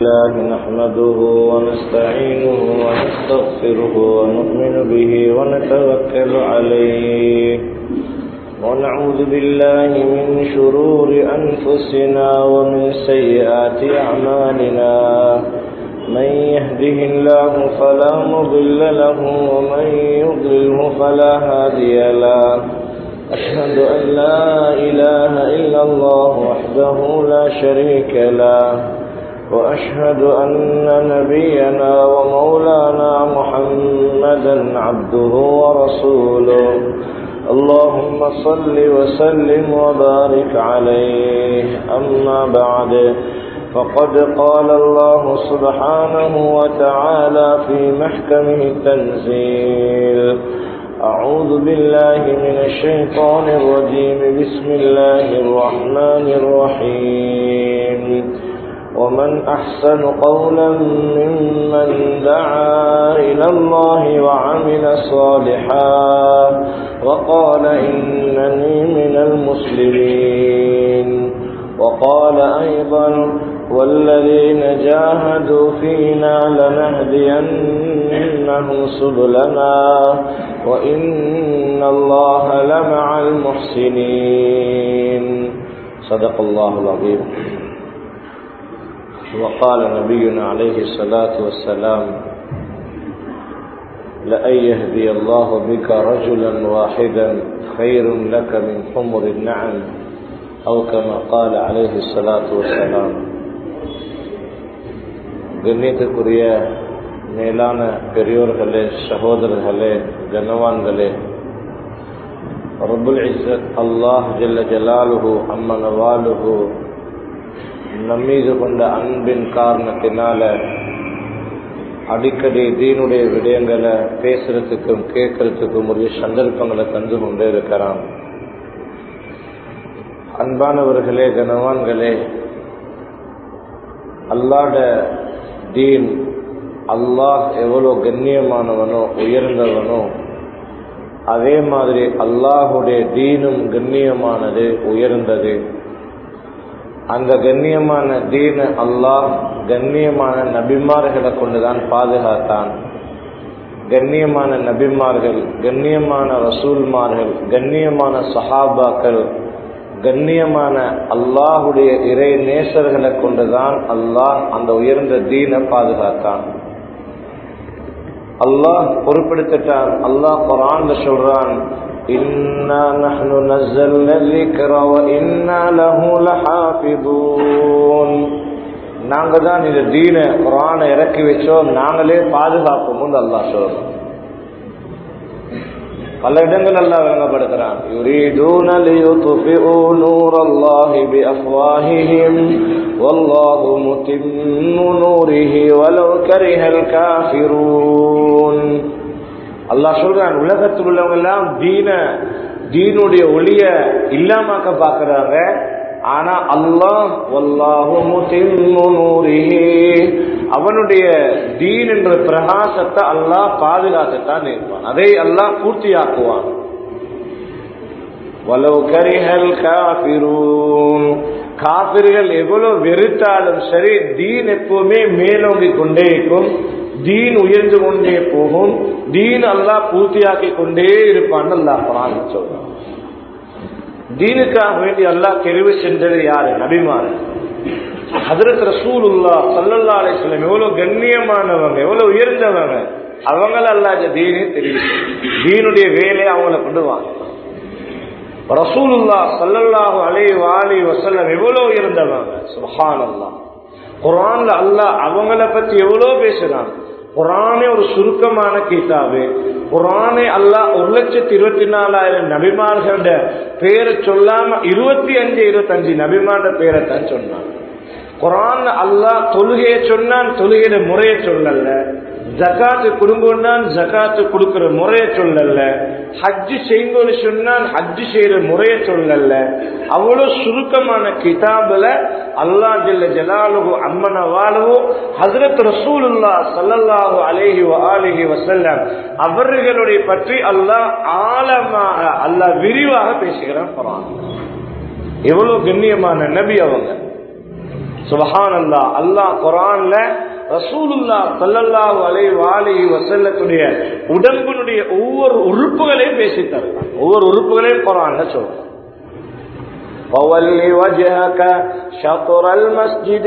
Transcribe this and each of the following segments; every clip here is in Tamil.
الله نحمده ونستعينه ونستغفره ونؤمن به ونتوكل عليه ونعوذ بالله من شرور أنفسنا ومن سيئات أعمالنا من يهده الله فلا مضل له ومن يضلله فلا هادي له أشهد أن لا إله إلا الله وحده لا شريك له وأشهد أن نبينا ومولانا محمدا عبده ورسوله اللهم صل وسلم وبارك عليه أما بعد فقد قال الله سبحانه وتعالى في محكمه التنزيل أعوذ بالله من الشيطان الرجيم بسم الله الرحمن الرحيم ومن أحسن قولا ممن دعا إلى الله وعمل صالحا وقال إنني من المسلمين وقال أيضا والذين جاهدوا فينا لنهدينهم سبلنا وإن الله لمع المحسنين صدق الله العظيم وقال نبينا عليه الصلاة والسلام لأن يهدي الله بك رجلا واحدا خير لك من حمر النعم أو كما قال عليه الصلاة والسلام கண்ணியத்துக்குரிய மேலான பெரியோர்களே சகோதரர்களே கனவான்களே ரபுல் இஸ்ஸத் அல்லாஹ் ஜல்ல ஜலாலுஹு அம்மன் வாலுஹு நம்மீது கொண்ட அன்பின் காரணத்தினால அடிக்கடி தீனுடைய விடயங்களை பேசுறதுக்கும் கேட்கறதுக்கும் உரிய சந்தர்ப்பங்களை தந்து கொண்டே இருக்கிறான் அன்பானவர்களே கனவான்களே அல்லாட தீன் அல்லாஹ் எவ்வளோ கண்ணியமானவனோ உயர்ந்தவனோ அதே மாதிரி அல்லாஹுடைய தீனும் கண்ணியமானது உயர்ந்தது அந்த கண்ணியமான தீன அல்லாஹ் கண்ணியமான நபிமார்களை கொண்டுதான் பாதுகாத்தான் கண்ணியமான நபிமார்கள் கண்ணியமான ரசூல்மார்கள் கண்ணியமான சஹாபாக்கள் கண்ணியமான அல்லாஹுடைய இறை நேசர்களை கொண்டுதான் அல்லாஹ் அந்த உயர்ந்த தீனை பாதுகாத்தான் அல்லாஹ் பொறுப்பெடுத்துட்டான் அல்லாஹ் குரான் சொல்றான் إنا نحن نزلنا الذكر وإنا له لحافظون நாங்க தான் இந்த தீன குரானை இறக்கி வச்சோம் நாங்களே பாதுகாப்போம் அல்லாஹ் சொல்றோம் பல இடங்கள் அல்லாஹ் விளங்கப்படுத்துறான் يريدون ليطفئوا نور الله بأفواههم والله متم نوره ولو كره الكافرون அல்லாஹ் சொல்றான் உலகத்தில் உள்ளவங்க எல்லாம் தீன தீனுடைய ஒளிய இல்லாமக்க பாக்குறாங்க ஆனா அல்லாஹ் அவனுடைய தீன் என்ற பிரகாசத்தை அல்லாஹ் பாதுகாக்கத்தான் இருப்பான் அதை அல்லாஹ் பூர்த்தியாக்குவான் காபிர்கள் எவ்வளவு வெறுத்தாலும் சரி தீன் எப்பவுமே மேலோங்கி கொண்டே இருக்கும் தீன் உயர்ந்து கொண்டே போகும் தீன் அல்லா பூர்த்தியாக்கி கொண்டே இருப்பான் அல்லா குரான் சொல்றான் தீனுக்காக வேண்டி அல்லாஹ் தெரிவு சென்றது யாரு நபிமாறு ஹதரத் ரசூலுல்லா சல்லல்லா அலிஸ்லாம் எவ்வளவு கண்ணியமானவங்க எவ்வளவு உயர்ந்தவங்க அவங்கள அல்லா தீனே தெரியும் தீனுடைய வேலையை அவங்கள கொண்டு வாங்க ரசூலுல்லா சல்லல்லாஹு அலை வாலி வசல்லம் எவ்வளவு உயர்ந்தவங்க சுஹான் அல்லா குரான்ல அல்லாஹ் அவங்கள பத்தி எவ்வளவு பேசுறாங்க குரானே ஒரு சுருக்கமான கீதாவு குரானே அல்லாஹ் ஒரு லட்சத்தி இருபத்தி நாலாயிரம் நபிமார்கள பேரை சொல்லாம இருபத்தி அஞ்சு இருபத்தஞ்சு நபிமார பேரை தான் சொன்னான் குரான் அல்லாஹ் தொழுகையை சொன்னான் தொழுகையில முறையை சொல்லல ஜக்காத்து கொடுங்கொண்டான் ஜக்காத்து கொடுக்கிற முறையை சொல்லல ஹஜ்ஜு செய்யுங்கன்னு சொன்னான் ஹஜ்ஜு செய்யற முறையை சொல்லல அவ்வளவு சுருக்கமான கிதாபுல அல்லா ஜல்ல ஜலாலுகு அம்மன வாழவோ ஹசரத் ரசூலுல்லா சல்லல்லாஹு அலேஹி அலிஹி வசல்லம் அவர்களுடைய பற்றி அல்லாஹ் ஆழமாக அல்லாஹ் விரிவாக பேசுகிறான் குரான் எவ்வளவு கண்ணியமான நபி அவங்க சுபஹான் அல்லா அல்லாஹ் குரான்ல ரசூலுல்லா சல்லல்லாஹு அலைஹி வாலிஹி வஸல்லத்துடைய உடம்பினுடைய ஒவ்வொரு உறுப்புகளையும் பேசி தருகிறான் ஒவ்வொரு உறுப்புகளையும் குரான்ல சொல்றான் فول وجهك شطر المسجد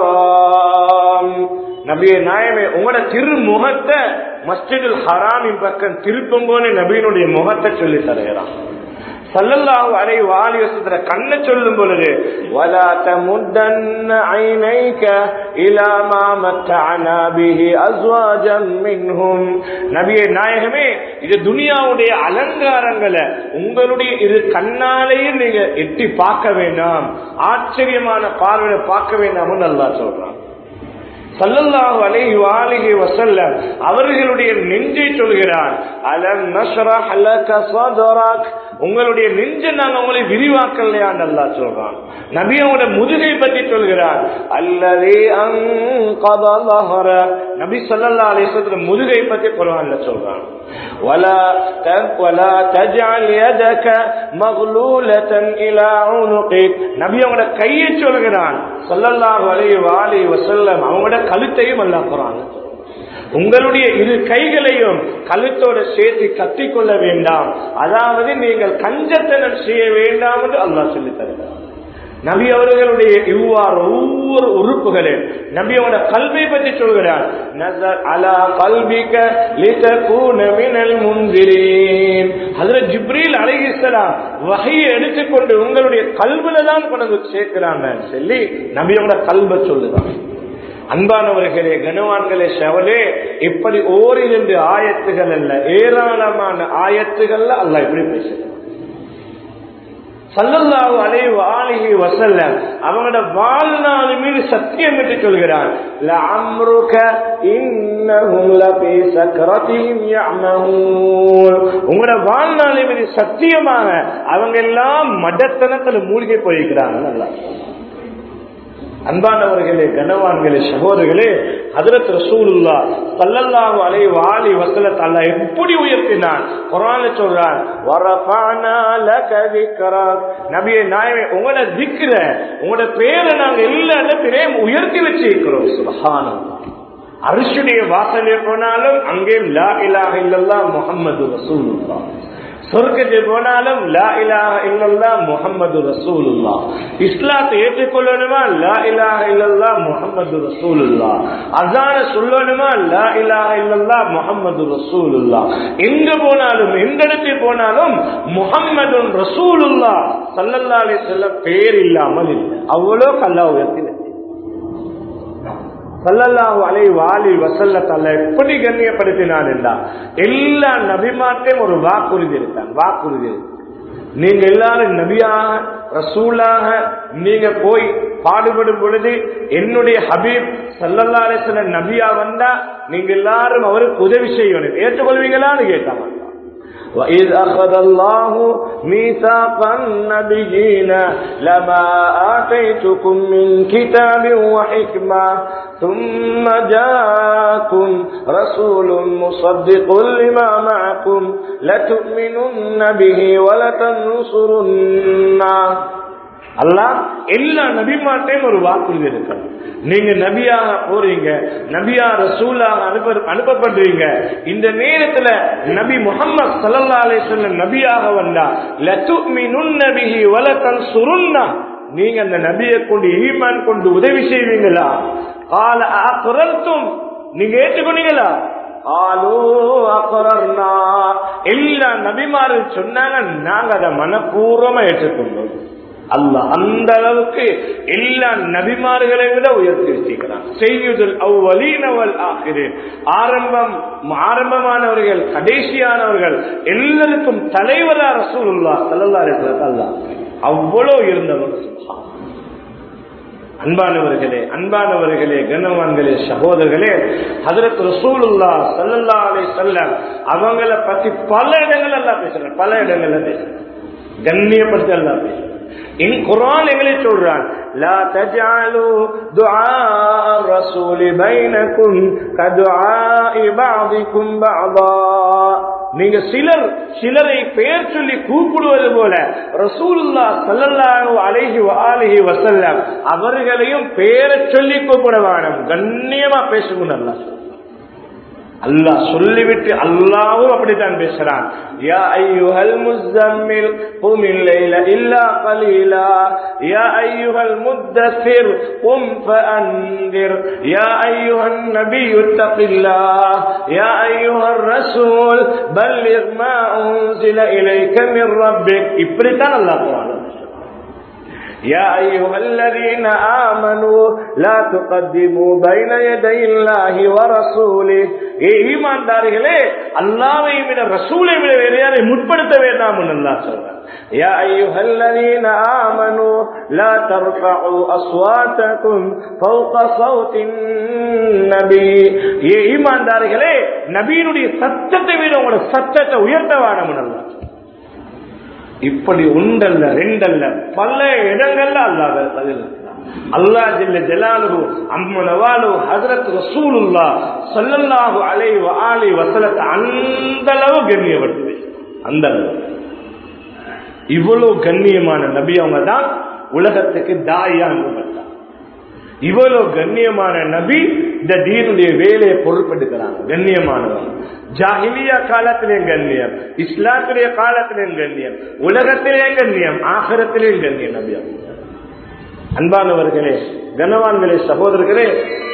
الحرام நபியே நாயமே உங்களோட திருமுகத்தை மஸ்ஜிதுல் ஹராமின் பக்கம் திருப்பும் போது நபியினுடைய முகத்தை சொல்லி தருகிறான் சல்லல்லாஹு அலைஹி வாலி வஸல்லம் கண்ணை சொல்லும் பொழுது வலா தமுத்தன்ன ஐனைக இலா மா மத்தஅனா பிஹி அஸ்வாஜம் மின்ஹும் நபியே நாயகமே இது துனியாவுடைய அலங்காரங்களை உங்களுடைய இரு கண்ணாலேயே நீங்க எட்டி பார்க்க வேண்டாம் ஆச்சரியமான பார்வையை பார்க்க வேண்டாம்னு அல்லாஹ் சொல்றான் சல்லல்லாஹு அலைஹி வாலிஹி வஸல்லம் அவர்களுடைய நெஞ்சை சொல்கிறான் அலம் நஷ்ரஹ் லக சதரக் உங்களுடைய நெஞ்சை நாங்க உங்களை விரிவாக்கலையான்னு அல்லாஹ் சொல்றான் நபியோட முதுகை பற்றி சொல்கிறான் அல்லதே அன்கத லஹர நபி ஸல்லல்லாஹு அலைஹி வஸல்லம் முதுகை பற்றி குர்ஆன்ல சொல்றான் ولا ولا تجعل يدك مغلولة إلى عنقك நபி அவங்களோட கையை சொல்கிறான் ஸல்லல்லாஹு அலைஹி வாலி வஸல்லம் அவங்களோட கழுத்தையும் அல்லாஹ் குர்ஆன்ல உங்களுடைய இரு கைகளையும் கழுத்தோட சேர்த்து கத்திக்கொள்ள வேண்டாம் அதாவது நீங்கள் கஞ்சத்தனம் செய்ய வேண்டாம் என்று அல்லாஹ் சொல்லி தருகிறார் நபி அவர்களுடைய இவ்வாறு ஒவ்வொரு உறுப்புகளையும் நபியோட கல்வி பற்றி சொல்கிறார் நஸர் அலா கல்பிக லிதகூன மினல் முன்திரீன் ஹஜ்ரத் ஜிப்ரீல் அலைஹிஸ்ஸலாம் வஹையை எடுத்துக்கொண்டு உங்களுடைய கல்வில தான் கொண்டு வந்து சேர்க்கிறாங்க சொல்லி நபியோட கல்வை சொல்லுதான் அன்பானவர்களே கனவான்களே செவலே இப்படி ஓரிரண்டு ஆயத்துகள் அல்ல ஏராளமான ஆயத்துகள்ல அல்ல இப்படி பேசுகிறார் சல்லல்லாஹு அலைஹி ஆலிஹி வஸல்லம் அவங்களோட வாழ்நாள் மீது சத்தியம் என்று சொல்கிறார் லஅம்ருக இன்னஹும் லபீ சக்ரத்திஹிம் யஅமஹூன் உங்களோட வாழ்நாள் மீது சத்தியமாக அவங்க எல்லாம் மடத்தனத்துல மூழ்கி போயிருக்கிறாங்க நல்லா அன்பானவர்களே கனவான்களே சகோதரர்களே ஹதரத் ரசூலுல்லா சல்லல்லாஹு அலைஹி வாலி வஸல்லம் அல்லாஹ் எப்படி உயர்த்தினான் குர்ஆன்ல சொல்றான் வரஃபஅனா லக திக்ரக் நபியே நாயகமே உங்களோட திக்ர உங்களோட பேரை நாங்க எல்லா இடத்திலேயும் உயர்த்தி வச்சிருக்கிறோம் சுபஹானல்லாஹ் அரிசுடைய வாசலே போனாலும் அங்கேயும் லா இலாஹ இல்லல்லாஹ் முஹம்மது ரசூலுல்லாஹ் சொர்க்கத்தில் போனாலும் லா இலாஹ இல்லல்லா முஹம்மது ரசூலுல்லா இஸ்லாத்தை ஏற்றுக்கொள்ளணுமா லா இலாஹ இல்லல்லா முஹம்மது ரசூலுல்லா அசான சொல்லணுமா லா இலாஹ இல்லல்லா முஹம்மது ரசூலுல்லா எங்க போனாலும் எந்த இடத்தில் போனாலும் முஹம்மது ரசூலுல்லா சல்லல்லா அலி செல்ல பேர் இல்லாமல் இல்லை அவ்வளோ கல்லா உயர்த்தி வச்சு சல்லல்லாஹு அலை வாலி வசல்லத்தால எப்படி கண்ணியப்படுத்தினான் என்றா எல்லா நபிமார்ட்டையும் ஒரு வாக்குறுதி இருக்கான் வாக்குறுதி இருக்கு நீங்க எல்லாரும் நபியாக ரசூலாக நீங்க போய் பாடுபடும் பொழுது என்னுடைய ஹபீப் சல்லல்லா அலிஸ்ல நபியா வந்தா நீங்க எல்லாரும் அவருக்கு உதவி செய்யணும் ஏற்றுக்கொள்வீங்களான்னு கேட்டாங்க وإذ أخذ الله ميثاق النبيين لما آتيتكم من كتاب وحكمة ثم جاءكم رسول مصدق لما معكم لتؤمنن به ولتنصرنه அல்லாஹ் எல்லா நபிமாட்டையும் ஒரு வாக்குறுதி இருக்கு நீங்க நபியாக போறீங்க நபியா ரசூலாக அனுப்ப அனுப்பப்படுறீங்க இந்த நேரத்துல நபி முகமது சல்லா அலிஸ்வல்ல நபியாக வந்தா லத்துமினுன் நபிஹி வலத்தன் சுருன்னா நீங்க அந்த நபியை கொண்டு ஈமான் கொண்டு உதவி செய்வீங்களா கால அக்குரல்தும் நீங்க ஏற்றுக்கொண்டீங்களா எல்லா நபிமார்கள் சொன்னாங்க நாங்க அதை மனப்பூர்வமா ஏற்றுக்கொண்டோம் அல்ல அந்த அளவுக்கு எல்லா நபிமார்களை விட உயர்த்தி வச்சிருக்கிறான் செய்யுதல் அவ்வளீனவல் ஆகிறேன் ஆரம்பம் ஆரம்பமானவர்கள் கடைசியானவர்கள் எல்லாருக்கும் தலைவரா ரசூலுல்லா சல்லல்லா இருக்கிறது அல்ல அவ்வளவு இருந்தவர் அன்பானவர்களே அன்பானவர்களே கனவான்களே சகோதரர்களே ஹதரத் ரசூலுல்லா சல்லல்லா அலை செல்ல அவங்கள பத்தி பல இடங்கள் எல்லாம் பேசுறேன் பல இடங்கள்ல பேசுறேன் கண்ணியப்படுத்தி எல்லாம் பேசுறேன் இன் குரான் எங்களை சொல்றான் لا تجعلوا دعاء الرسول بينكم كدعاء بعضكم بعضا நீங்க சிலர் சிலரை பெயர் சொல்லி கூப்பிடுவது போல ரசூலுல்லா சல்லல்லாஹு அலைஹி அலைஹி வசல்லம் அவர்களையும் பெயரை சொல்லி கூப்பிட வேணும் கண்ணியமா பேசுங்க நல்லா அல்லாஹ் சொல்லிவிட்டு அல்லாவும் அப்படித்தான் பேசுறான் யா ஐயுஹல் முஸ்தம்மில் குமில் லைல இல்லா கலீலா யா ஐயுஹல் முத்தஸிர் கும் ஃபஅன்திர் யா ஐயுஹன் நபியு தகில்லாஹ் யா ஐயுஹர் ரசூல் பல்லிக் மா உன்சில இலைக்க மின் ரப்பிக் இப்படித்தான் அல்லாஹ் குர்ஆன்ல يا أيها الذين آمنوا لا تقدموا بين يدي الله ورسوله ஈமான்தாரிகளே அல்லாவை விட ரசூலை விட வேறு யாரை முற்படுத்த வேண்டாம் அல்லாஹ் சொல்றார் يا أيها الذين آمنوا لا ترفعوا أصواتكم فوق صوت النبي ஈமான்தாரிகளே நபியினுடைய சத்தத்தை விட உங்களோட சத்தத்தை உயர்த்த வேண்டாம் அல்லாஹ் இப்படி ஒன்றல்ல ரெண்டல்ல பல இடங்கள்ல அல்லாஹ் பதில் அல்லாஹ் ஜல்ல ஜலாலுஹு அம்மனவாலு ஹஜரத் ரசூலுல்லா ஸல்லல்லாஹு அலைஹி வஆலி வஸல்லத்தை அந்த அளவு கண்ணியப்படுத்துது அந்த அளவு இவ்வளவு கண்ணியமான நபி அவங்க தான் உலகத்துக்கு தாயா அனுப்பப்பட்டார் இவ்வளவு கண்ணியமான நபி இந்த தீனுடைய வேலையை பொறுப்பெடுக்கிறாங்க கண்ணியமானவங்க ஜாகிலியா காலத்திலேயும் கண்ணியம் இஸ்லாத்துடைய காலத்திலேயும் கண்ணியம் உலகத்திலேயும் கண்ணியம் ஆகரத்திலேயும் கண்ணியம் நபி அவங்க அன்பானவர்களே கனவான்களே சகோதரர்களே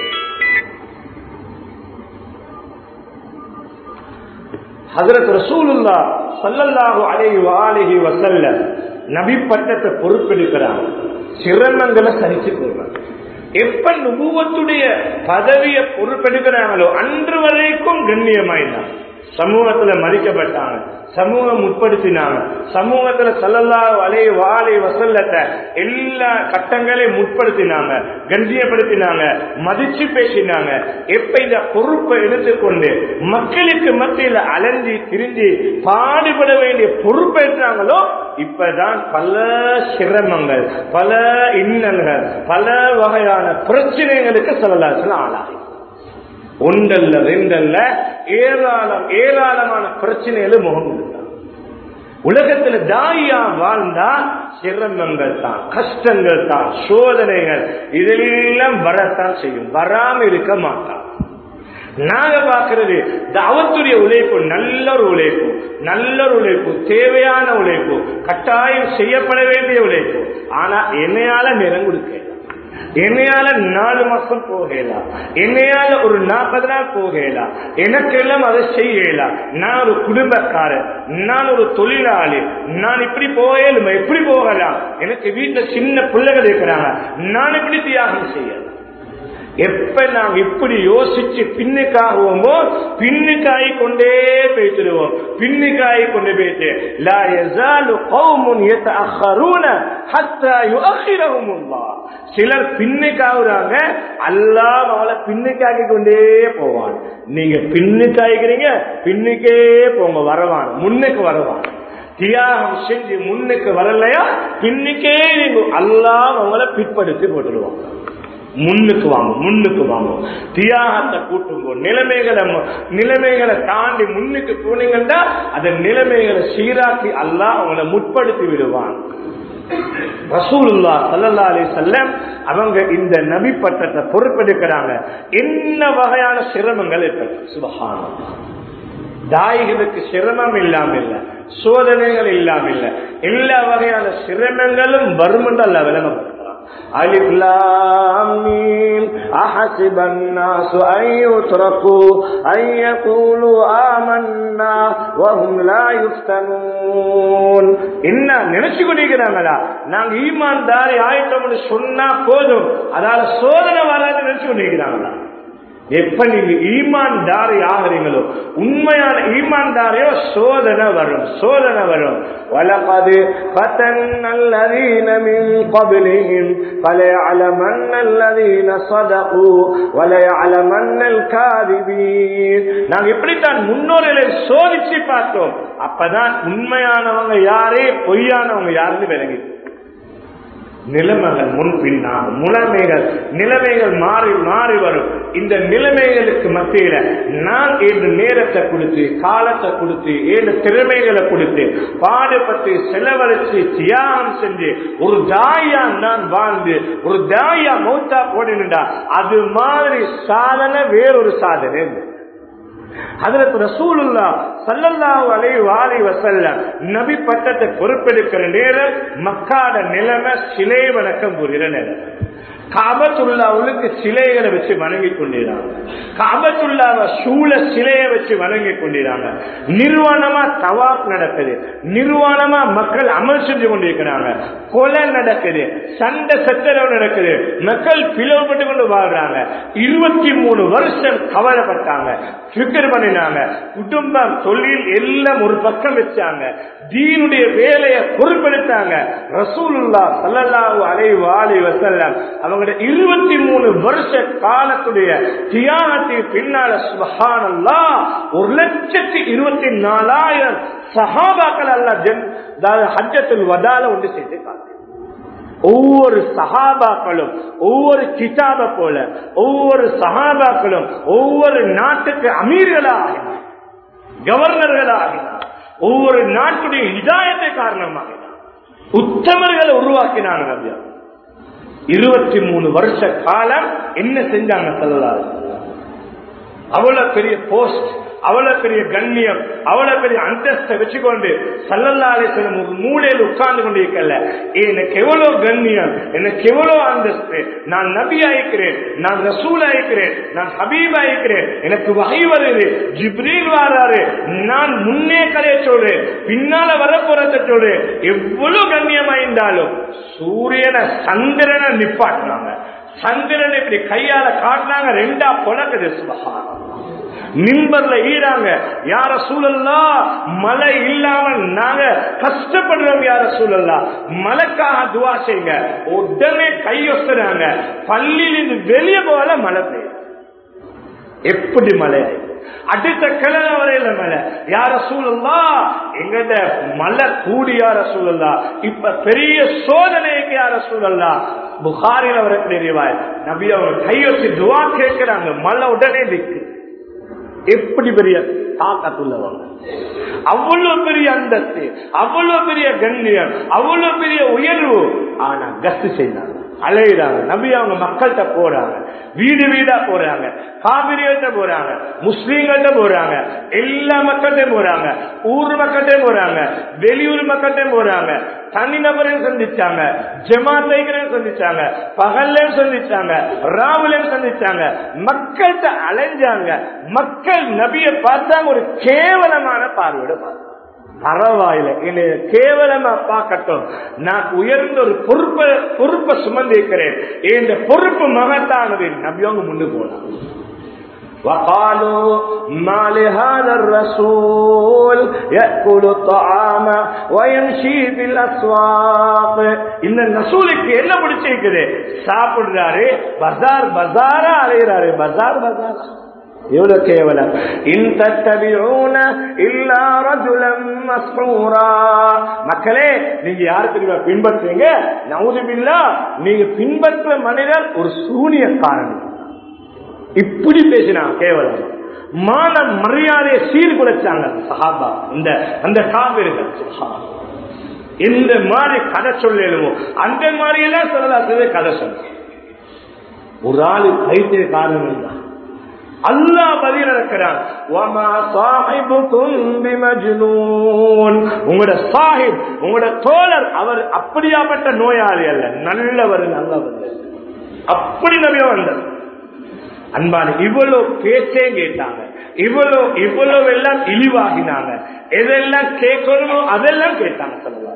ஹசரத் ரசூலுல்லா சல்லல்லாஹு அலைஹி வஆலிஹி வஸல்லம் நபி பட்டத்தை பொறுப்பெடுக்கிறாங்க சிரமங்களை சகிச்சு கொள்றாங்க எப்ப நுபுவத்துடைய பதவியை பொறுப்பெடுக்கிறாங்களோ அன்று வரைக்கும் கண்ணியமாயினாங்க சமூகத்துல மதிக்கப்பட்டாங்க சமூகம் முற்படுத்தினாங்க சமூகத்துல சல்லல்லா வலை வாழை வசல்லத்தை எல்லா கட்டங்களையும் முற்படுத்தினாங்க கண்ணியப்படுத்தினாங்க மதிச்சு பேசினாங்க எப்ப இந்த பொறுப்பை எடுத்துக்கொண்டு மக்களுக்கு மத்தியில அலைஞ்சி திரிஞ்சு பாடுபட வேண்டிய பொறுப்பேற்றாங்களோ இப்பதான் பல சிரமங்கள் பல இன்னல்கள் பல வகையான பிரச்சனைகளுக்கு சொல்லலாசல ஆளாகும் ஒன்றல்ல ரெண்டல்ல ஏராளம் ஏராளமான பிரச்சனைகளும் முகம் கொடுத்தாங்க உலகத்துல தாயா வாழ்ந்தா சிரமங்கள் தான் கஷ்டங்கள் தான் சோதனைகள் இதெல்லாம் வரத்தான் செய்யும் வராம இருக்க மாட்டான் நாங்க பாக்குறது அவத்துடைய உழைப்பு நல்ல ஒரு உழைப்பு நல்ல ஒரு உழைப்பு தேவையான உழைப்பு கட்டாயம் செய்யப்பட வேண்டிய உழைப்பு ஆனா என்னையால நிறம் கொடுக்க என்னையால நாலு மாசம் போகலாம் என்னையால ஒரு நாற்பது நாள் போகலாம் எனக்கெல்லாம் அதை செய்யலாம் நான் ஒரு குடும்பக்காரன் நான் ஒரு தொழிலாளி நான் இப்படி போகலும் எப்படி போகலாம் எனக்கு வீட்டுல சின்ன பிள்ளைகள் இருக்கிறாங்க நான் இப்படி தியாகம் செய்யலாம் எப்ப நாங்க இப்படி யோசிச்சு பின்னுக்காகுவோமோ பின்னுக்காய் கொண்டே பேசிடுவோம் பின்னுக்காய் கொண்டு போயிட்டு லா யஸாலு கௌமுன் யதஅخرون ஹத்தா யுஅخرهم சிலர் பின்னுக்காகுறாங்க அல்லாஹ் அவளை பின்னுக்காக்கி கொண்டே போவான் நீங்க பின்னுக்காய்க்கிறீங்க பின்னுக்கே போங்க வரவான் முன்னுக்கு வரவான் தியாகம் செஞ்சு முன்னுக்கு வரலையா பின்னுக்கே நீங்க அல்லாஹ் அவங்கள பிற்படுத்தி போட்டுடுவாங்க முன்னுக்கு வாங்க முன்னுக்கு வாங்க தியாகத்தை கூட்டுங்கோ நிலைமைகளை நிலைமைகளை தாண்டி முன்னுக்கு போனீங்கன்னா அந்த நிலைமைகளை சீராக்கி அல்லாஹ் அவங்களை முற்படுத்தி விடுவான் ரசூலுல்லா சல்லல்லா அலி செல்லம் அவங்க இந்த நபி பட்டத்தை பொறுப்பெடுக்கிறாங்க என்ன வகையான சிரமங்கள் ஏற்பட்டு சுபகானம் தாய்களுக்கு சிரமம் இல்லாம இல்ல சோதனைகள் இல்லாம இல்ல எல்லா வகையான சிரமங்களும் வரும் என்று அல்ல விளங்கப்படுத்துறான் ألف لام ميم أحسب الناس أن يتركوا أن يقولوا آمنا وهم لا يفتنون என்ன நினைச்சு கொண்டிருக்கிறாங்களா நாங்க ஈமான் தாரி ஆயிட்டோம்னு சொன்னா போதும் அதால சோதனை வராது நினைச்சு கொண்டிருக்கிறாங்களா எப்ப நீங்க ஈமான்தாரி ஆகிறீங்களோ உண்மையான ஈமான்தாரையோ சோதனை வரும் சோதனை வரும் வலகது فتن الذين من قبلهم فليعلمن الذين صدقوا وليعلمن الكاذبين நாங்க இப்படித்தான் முன்னோர்களை சோதிச்சு பார்த்தோம் அப்பதான் உண்மையானவங்க யாரே பொய்யானவங்க யாருன்னு விளங்கி நிலைமைகள் முன்பின்னாக முறைமைகள் நிலைமைகள் மாறி மாறி வரும் இந்த நிலைமைகளுக்கு மத்தியில நான் இந்த நேரத்தை கொடுத்து காலத்தை கொடுத்து ஏழு திறமைகளை கொடுத்து பாடுபட்டு செலவழிச்சு தியாகம் செஞ்சு ஒரு தாயா நான் வாழ்ந்து ஒரு தாயா மௌத்தா போடினுடா அது மாதிரி சாதனை வேறொரு சாதனை இல்லை. ஹதரத் ரசூலுல்லா சல்லல்லாஹு அலைஹி வாலி வஸல்லம் நபி பட்டத்தை பொறுப்பெடுக்கிற நேரம் மக்காட நிலைமை சிலை வணக்கம் புரிகிற நேரம் காபத்துல்லாவுக்கு சிலைகளை வச்சு வணங்கி கொண்டிருந்தாங்க காபத்துல்லாவ சூழ சிலையை வச்சு வணங்கி கொண்டிருந்தாங்க நிர்வாணமா தவாப் நடக்குது நிர்வாணமா மக்கள் அமல் செஞ்சு கொண்டிருக்கிறாங்க கொலை நடக்குது சண்டை சச்சரவு நடக்குது மக்கள் பிளவுபட்டு கொண்டு வாழ்றாங்க இருபத்தி மூணு வருஷம் கவலைப்பட்டாங்க ஃபிக்கர் பண்ணினாங்க குடும்பம் தொழில் எல்லாம் ஒரு பக்கம் வச்சாங்க தீனுடைய வேலையை பொறுப்பெடுத்தாங்க ரசூலுல்லா சல்லல்லாஹு அலைஹி வாலி வஸல்லம் அவங்களுடைய இருபத்தி மூணு வருஷ காலத்துடைய தியாகத்தின் பின்னால சுபஹானல்லாஹ் ஒரு லட்சத்தி இருபத்தி நாலாயிரம் சஹாபாக்கள் அல்ல ஜன் ஹஜ்ஜத்துல் வதால ஒன்று செய்து காட்டு ஒவ்வொரு சஹாபாக்களும் ஒவ்வொரு கிதாப போல ஒவ்வொரு சஹாபாக்களும் ஒவ்வொரு நாட்டுக்கு அமீர்களாக கவர்னர்களாக ஒவ்வொரு நாட்டுடைய இதாயத்தை காரணமாக உத்தமர்களை உருவாக்கினாங்க நபியா இருபத்தி மூணு வருஷ காலம் என்ன செஞ்சாங்க சொல்லலாறு அவ்வளவு பெரிய போஸ்ட் அவ்வளவு பெரிய கண்ணியம் அவ்வளவு பெரிய அந்தஸ்தை வச்சுக்கொண்டு சல்லல்லாலே செல்லும் ஒரு மூலையில் உட்கார்ந்து கொண்டிருக்கல எனக்கு எவ்வளவு கண்ணியம் எனக்கு எவ்வளவு அந்தஸ்து நான் நபி ஆயிக்கிறேன் நான் ரசூல் ஆயிக்கிறேன் நான் ஹபீப் ஆயிக்கிறேன் எனக்கு வகை வருது ஜிப்ரீல் வாராரு நான் முன்னே கதையை சொல்றேன் பின்னால வரப்போறத சொல்றேன் எவ்வளவு கண்ணியமாயிருந்தாலும் சூரியனை சந்திரனை நிப்பாட்டினாங்க சந்திரனை இப்படி கையால காட்டினாங்க ரெண்டா பொழக்குது சுபகாரம் மின்பர்ல ஈராங்க யார சூழல்லா மழை இல்லாமல் நாங்க கஷ்டப்படுறோம் யார சூழல்லா மழைக்காக துவா செய்யுங்க உடனே கையொசுறாங்க பள்ளியிலிருந்து வெளியே போகல மழை பெய்யும் எப்படி மழை அடுத்த கிழமை வரையில மழை யார சூழல்லா எங்கிட்ட மழை கூடி யார சூழல்லா இப்ப பெரிய சோதனைக்கு யார சூழல்லா புகாரில் வரக்கூடிய ரிவாய் நபி அவங்க கையொத்தி துவா கேட்கிறாங்க மழை உடனே நிற்கு எப்படி பெரிய தாக்கத்துள்ளவங்க அவ்வளவு பெரிய அந்தஸ்து அவ்வளவு பெரிய கண்ணியம் அவ்வளவு பெரிய உயர்வு ஆனா கஸ்து செய்தாங்க அலையிறாங்க நம்பி அவங்க மக்கள்கிட்ட போறாங்க வீடு வீடா போறாங்க காவிரிகிட்ட போறாங்க முஸ்லீம்கள்ட்ட போறாங்க எல்லா மக்கள்கிட்டையும் போறாங்க ஊர் மக்கள்கிட்டையும் போறாங்க வெளியூர் மக்கள்கிட்டையும் போறாங்க தனிநபரையும் சந்திச்சாங்க ஜமாத்தைகளையும் சந்திச்சாங்க பகல்லையும் சந்திச்சாங்க ராவுலையும் சந்திச்சாங்க மக்கள்கிட்ட அலைஞ்சாங்க மக்கள் நபிய பார்த்தாங்க ஒரு கேவலமான பார்வையோட பார்த்தாங்க பரவாயில்ல என்னை கேவலமா பார்க்கட்டும் நான் உயர்ந்த ஒரு பொறுப்பை பொறுப்பை சுமந்திருக்கிறேன் இந்த பொறுப்பு மகத்தானது நபியவங்க முன்னு போனாங்க وقالوا ما لهذا الرسول يأكل الطعام ويمشي في الأسواق இந்த ரசூலுக்கு என்ன பிடிச்சிருக்குது சாப்பிடுறாரு பஜார் பஜாரா அலைகிறாரு பஜார் பஜார் எவ்வளவு கேவலம் இந்த இல்லா ரஜுலம் மஸ்ரூரா மக்களே நீங்க யாரு தெரியுமா பின்பற்றுவீங்க நவுதுபில்லா நீங்க பின்பற்ற மனிதர் ஒரு சூனியக்காரன் இப்படி பேசினா கேவலம் மான மரியாதையை சீர்குலைச்சாங்க சஹாபா இந்த அந்த காவிர்கள் இந்த மாதிரி கதை சொல்லலுமோ அந்த மாதிரி எல்லாம் சொல்லலாசவே கதை சொல்ல ஒரு ஆளு கைத்திய காரணம் தான் அல்லா பதில் இருக்கிறான் உங்களோட சாஹிப் உங்களோட தோழர் அவர் அப்படியாப்பட்ட நோயாளி அல்ல நல்லவர் நல்லவர் அப்படி நபிய வந்தார் அன்பான இவ்வளவு பேச்சே கேட்டாங்க இவ்வளவு இவ்வளவு எல்லாம் இழிவாகினாங்க எதெல்லாம் கேட்கணுமோ அதெல்லாம் கேட்டாங்க சொல்லலாம்